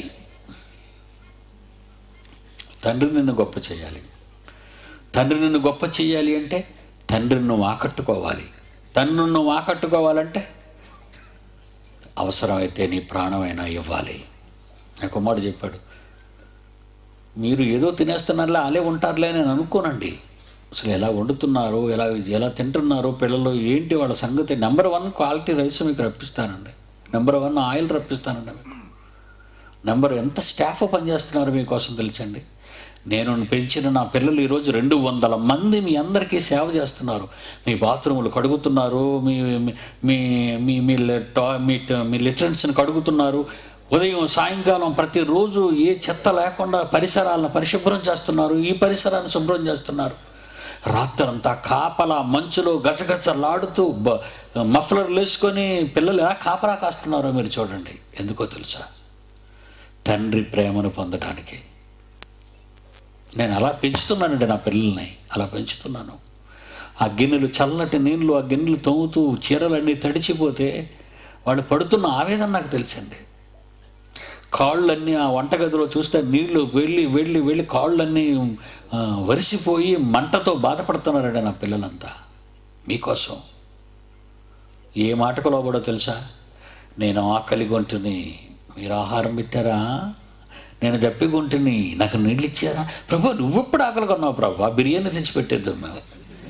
తండ్రి నిన్ను గొప్ప చేయాలి తండ్రి నిన్ను గొప్ప చేయాలి అంటే తండ్రిని నువ్వు ఆకట్టుకోవాలి తండ్రిని నువ్వు ఆకట్టుకోవాలంటే అవసరమైతే నీ ప్రాణమైనా ఇవ్వాలి నా కుమారుడు చెప్పాడు మీరు ఏదో తినేస్తున్నారులే అలే ఉంటారులే అని నేను అనుకోనండి అసలు ఎలా వండుతున్నారు ఎలా ఎలా తింటున్నారు పిల్లలు ఏంటి వాళ్ళ సంగతి నెంబర్ వన్ క్వాలిటీ రైస్ మీకు రప్పిస్తానండి నెంబర్ వన్ ఆయిల్ రప్పిస్తానండి మీకు నెంబర్ ఎంత స్టాఫ్ పనిచేస్తున్నారు మీకోసం తెలుసండి నేను పెంచిన నా పిల్లలు ఈరోజు రెండు వందల మంది మీ అందరికీ సేవ చేస్తున్నారు మీ బాత్రూములు కడుగుతున్నారు మీ మీ- మీ మీ మీ లె- టా- మీ ట- మీ లిటరెన్స్ని కడుగుతున్నారు ఉదయం సాయంకాలం ప్రతిరోజు ఏ చెత్త లేకుండా పరిసరాలను పరిశుభ్రం చేస్తున్నారు ఈ పరిసరాన్ని శుభ్రం చేస్తున్నారు రాత్రంతా కాపల మంచులో గజగజలాడుతూ బ- మఫ్లర్లు వేసుకొని పిల్లలు ఎలా కాపలా కాస్తున్నారో మీరు చూడండి ఎందుకో తెలుసా తండ్రి ప్రేమను పొందడానికి నేను అలా పెంచుతున్నానండి నా పిల్లల్ని అలా పెంచుతున్నాను ఆ గిన్నెలు చల్లటి నీళ్ళు ఆ గిన్నెలు తోముతూ చీరలన్నీ తడిచిపోతే వాళ్ళు పడుతున్న ఆవేదన నాకు తెలుసండి కాళ్ళన్నీ ఆ వంటగదిలో చూస్తే నీళ్లు వెళ్ళి వెళ్ళి వెళ్ళి కాళ్ళన్నీ ఆ, వరిసిపోయి మంటతో బాధపడుతున్నారండి నా పిల్లలంతా మీకోసం ఏ మాటకు లోబడో తెలుసా నేను ఆకలి గొంటుని మీరు ఆహారం పెట్టారా నేను దప్పిగొంటుని నాకు నీళ్ళు ఇచ్చారా ప్రభు నువ్వెప్పుడు ఆకలి కొన్నావు ప్రభు ఆ బిర్యానీ తెచ్చి పెట్టేద్దాం మేము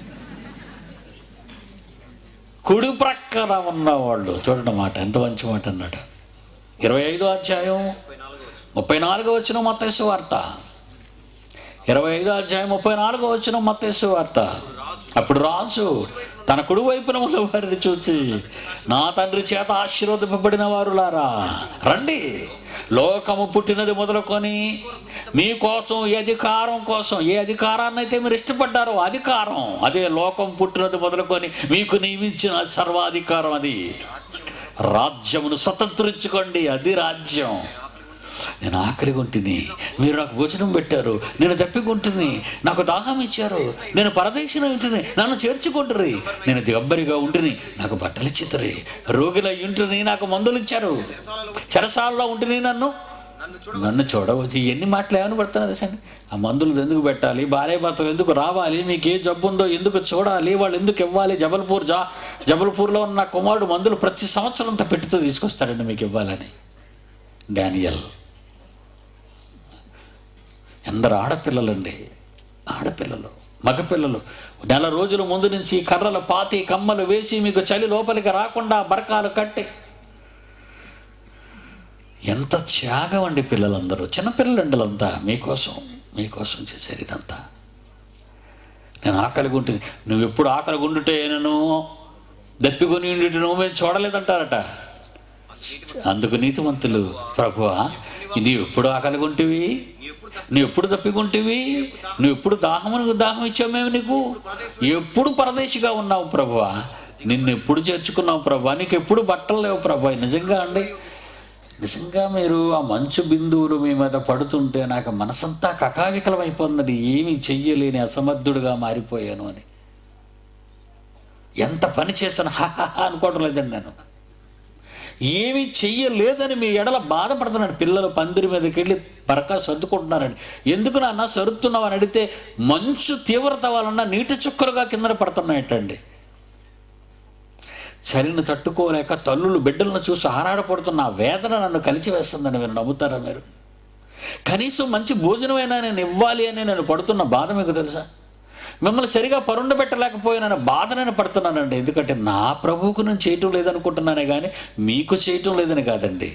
కుడి ప్రక్కన ఉన్నవాళ్ళు చూడండి మాట ఎంత మంచి మాట అన్నాడు ఇరవై ఐదో అధ్యాయం ముప్పై నాలుగు వచ్చి ముప్పై నాలుగో వచ్చిన మత్తేసు వార్త ఇరవై ఐదో అధ్యాయం ముప్పై నాలుగో వచ్చిన మత్తేసు వార్త రాజు అప్పుడు రాజు తన కుడి వైపున ఉన్న వారిని చూసి నా తండ్రి చేత ఆశీర్వదింపబడిన వారులారా రండి లోకము పుట్టినది మొదలుకొని మీకోసం ఈ అధికారం కోసం ఏ అధికారాన్ని అయితే మీరు ఇష్టపడ్డారో అధికారం అదే లోకం పుట్టినది మొదలుకొని మీకు నియమించిన సర్వాధికారం అది రాజ్యమును స్వతంత్రించుకోండి అది రాజ్యం నేను ఆకలి కొంటిని మీరు నాకు భోజనం పెట్టారు నేను దప్పికొంటిని నాకు దాహం ఇచ్చారు నేను పరదేశం ఇంటిని నన్ను చేర్చుకుంటురి నేను దిగబ్బరిగా ఉంటిని నాకు బట్టలు ఇచ్చిద్దరి రోగిల ఇంటిని నాకు మందులు ఇచ్చారు చెరసాలలో ఉంటిని నన్ను నన్ను చూడ నన్ను చూడవచ్చు ఎన్ని మాటలు ఏమని పడుతున్నది సండి ఆ మందులు ఎందుకు పెట్టాలి భార్య భర్తలు ఎందుకు రావాలి మీకు ఏ జబ్బు ఉందో ఎందుకు చూడాలి వాళ్ళు ఎందుకు ఇవ్వాలి జబల్పూర్ జా జబల్పూర్లో ఉన్న నా కుమారుడు మందులు ప్రతి సంవత్సరం అంతా పెట్టుతూ తీసుకొస్తారండి మీకు ఇవ్వాలని డానియల్ ఎందరు ఆడపిల్లలండి ఆడపిల్లలు మగపిల్లలు నెల రోజుల ముందు నుంచి కర్రలు పాతి కమ్మలు వేసి మీకు చలి లోపలికి రాకుండా బరకాలు కట్టి ఎంత త్యాగం అండి పిల్లలందరూ చిన్నపిల్లలండి అంతా మీకోసం మీకోసం చేశారు ఇదంతా నేను ఆకలి గుంటుంది నువ్వు ఎప్పుడు ఆకలి గుండుటే నేను దప్పికొని ఉండి నువ్వు మేము చూడలేదంటారట అందుకు నీతిమంతులు ప్రభువా ఇది ఎప్పుడు ఆకలి గుంటివి నీ ఎప్పుడు నువ్వు ఎప్పుడు తప్పికుంటివి నువ్వు ఎప్పుడు దాహమునకు దాహం ఇచ్చావు మేము నీకు ఎప్పుడు పరదేశిగా ఉన్నావు ప్రభువా నిన్ను ఎప్పుడు చేర్చుకున్నావు ప్రభా నీకు ఎప్పుడు బట్టలు లేవు ప్రభా నిజంగా అండి నిజంగా మీరు ఆ మంచు బిందువులు మీ మీద పడుతుంటే నాకు మనసంతా కకావికలం అయిపోతుందండి ఏమీ చెయ్యలేని అసమర్థుడుగా మారిపోయాను అని ఎంత పని చేశాను హా హా హా అనుకోవడం లేదండి నేను ఏమీ చెయ్యలేదని మీ ఎడల బాధపడుతున్నాడు పిల్లలు పందిరి మీదకి వెళ్ళి పరకా సర్దుకుంటున్నారండి ఎందుకు నాన్న సరుతున్నావు అని అడిగితే మంచు తీవ్రత వలన నీటి చుక్కలుగా కింద పడుతున్నాయటండి చలిని తట్టుకోలేక తల్లులు బిడ్డలను చూసి ఆరాడపడుతున్న ఆ వేదన నన్ను కలిసి వేస్తుందని మీరు నమ్ముతారా మీరు కనీసం మంచి భోజనమైనా నేను ఇవ్వాలి అని నేను పడుతున్న బాధ మీకు తెలుసా మిమ్మల్ని సరిగా పరుండబెట్టలేకపోయిన బాధ నేను పడుతున్నానండి ఎందుకంటే నా ప్రభువుకు నేను చేయటం లేదనుకుంటున్నానే కానీ మీకు చేయటం లేదని కాదండి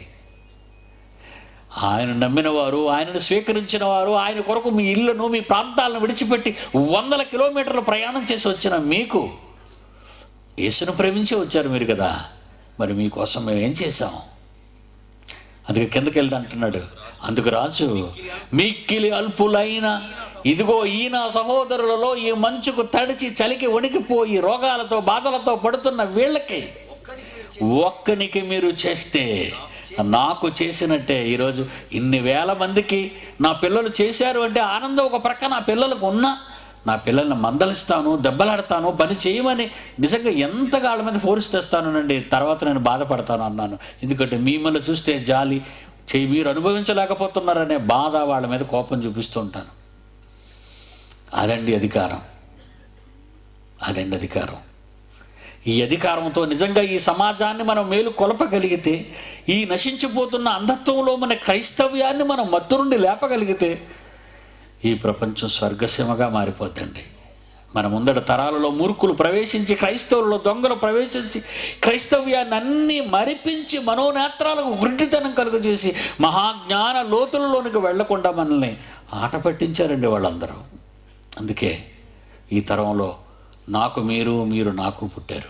ఆయన నమ్మిన వారు ఆయనను స్వీకరించిన వారు ఆయన కొరకు మీ ఇళ్లను మీ ప్రాంతాలను విడిచిపెట్టి వందల కిలోమీటర్లు ప్రయాణం చేసి వచ్చిన మీకు యేసును ప్రేమించి వచ్చారు మీరు కదా మరి మీకోసం మేము ఏం చేశాం అందుకే కిందకి వెళ్దా అంటున్నాడు అందుకు రాజు మిక్కిలి అల్పులైన ఇదిగో ఈయన సహోదరులలో ఈ మంచుకు తడిచి చలికి వణికిపోయి రోగాలతో బాధలతో పడుతున్న వీళ్ళకి ఒక్కనికి మీరు చేస్తే నాకు చేసినట్టే ఈరోజు ఇన్ని వేల మందికి నా పిల్లలు చేశారు అంటే ఆనందం ఒక ప్రక్క నా పిల్లలకు ఉన్నా నా పిల్లల్ని మందలిస్తాను దెబ్బలాడతాను పని చేయమని నిజంగా ఎంతగా వాళ్ళ మీద ఫోర్స్ తెస్తానండి తర్వాత నేను బాధపడతాను అన్నాను ఎందుకంటే మిమ్మల్ని చూస్తే జాలి చేయి మీరు అనుభవించలేకపోతున్నారనే బాధ వాళ్ళ మీద కోపం చూపిస్తూ ఉంటాను అదండి అధికారం అదండి అధికారం ఈ అధికారంతో నిజంగా ఈ సమాజాన్ని మనం మేలు కొలపగలిగితే ఈ నశించిపోతున్న అంధత్వంలో మన క్రైస్తవ్యాన్ని మనం మత్తు నుండి లేపగలిగితే ఈ ప్రపంచం స్వర్గసీమగా మారిపోద్దండి మన ముందట తరాలలో మూర్ఖులు ప్రవేశించి క్రైస్తవులలో దొంగలు ప్రవేశించి క్రైస్తవ్యాన్ని అన్నీ మరిపించి మనోనేత్రాలకు గుడ్డితనం కలుగజేసి మహాజ్ఞాన లోతులలోనికి వెళ్లకుండా మనల్ని ఆట పట్టించారండి వాళ్ళందరూ అందుకే ఈ తరంలో నాకు మీరు మీరు నాకు పుట్టారు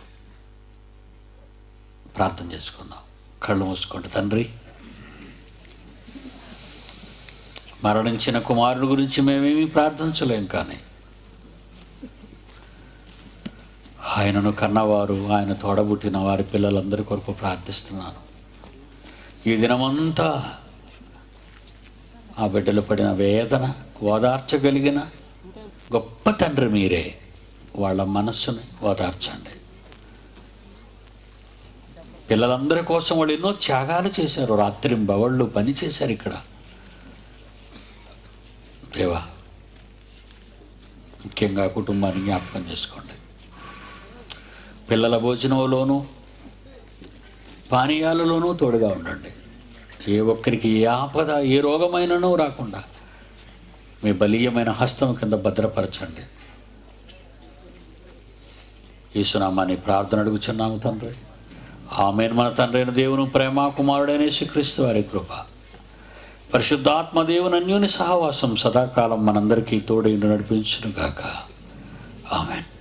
ప్రార్థన చేసుకుందాం కళ్ళు మూసుకోండి తండ్రి మరణించిన కుమారుడు గురించి మేమేమీ ప్రార్థించలేం కానీ ఆయనను కన్నవారు ఆయన తోడబుట్టిన వారి పిల్లలందరి కొరకు ప్రార్థిస్తున్నాను ఈ దినమంతా ఆ బిడ్డలు పడిన వేదన ఓదార్చగలిగిన గొప్ప తండ్రి మీరే వాళ్ళ మనస్సుని ఓదార్చండి పిల్లలందరి కోసం వాళ్ళు ఎన్నో త్యాగాలు చేశారు రాత్రి బవళ్ళు పని చేశారు ఇక్కడ దేవా ముఖ్యంగా కుటుంబాన్ని జ్ఞాపకం చేసుకోండి పిల్లల భోజనంలోనూ పానీయాలలోనూ తోడుగా ఉండండి ఏ ఒక్కరికి ఏ ఆపద ఏ రోగమైనను రాకుండా మీ బలీయమైన హస్తం కింద భద్రపరచండి ఈసునామాని ప్రార్థన అడుగుచున్నాము తండ్రి ఆమెను మన తండ్రి అయిన దేవుని ప్రేమ కుమారుడైన శ్రీక్రీస్తు వారి కృప పరిశుద్ధాత్మ దేవుని అన్యోని సహవాసం సదాకాలం మనందరికీ తోడైండు నడిపించును గాక ఆమెన్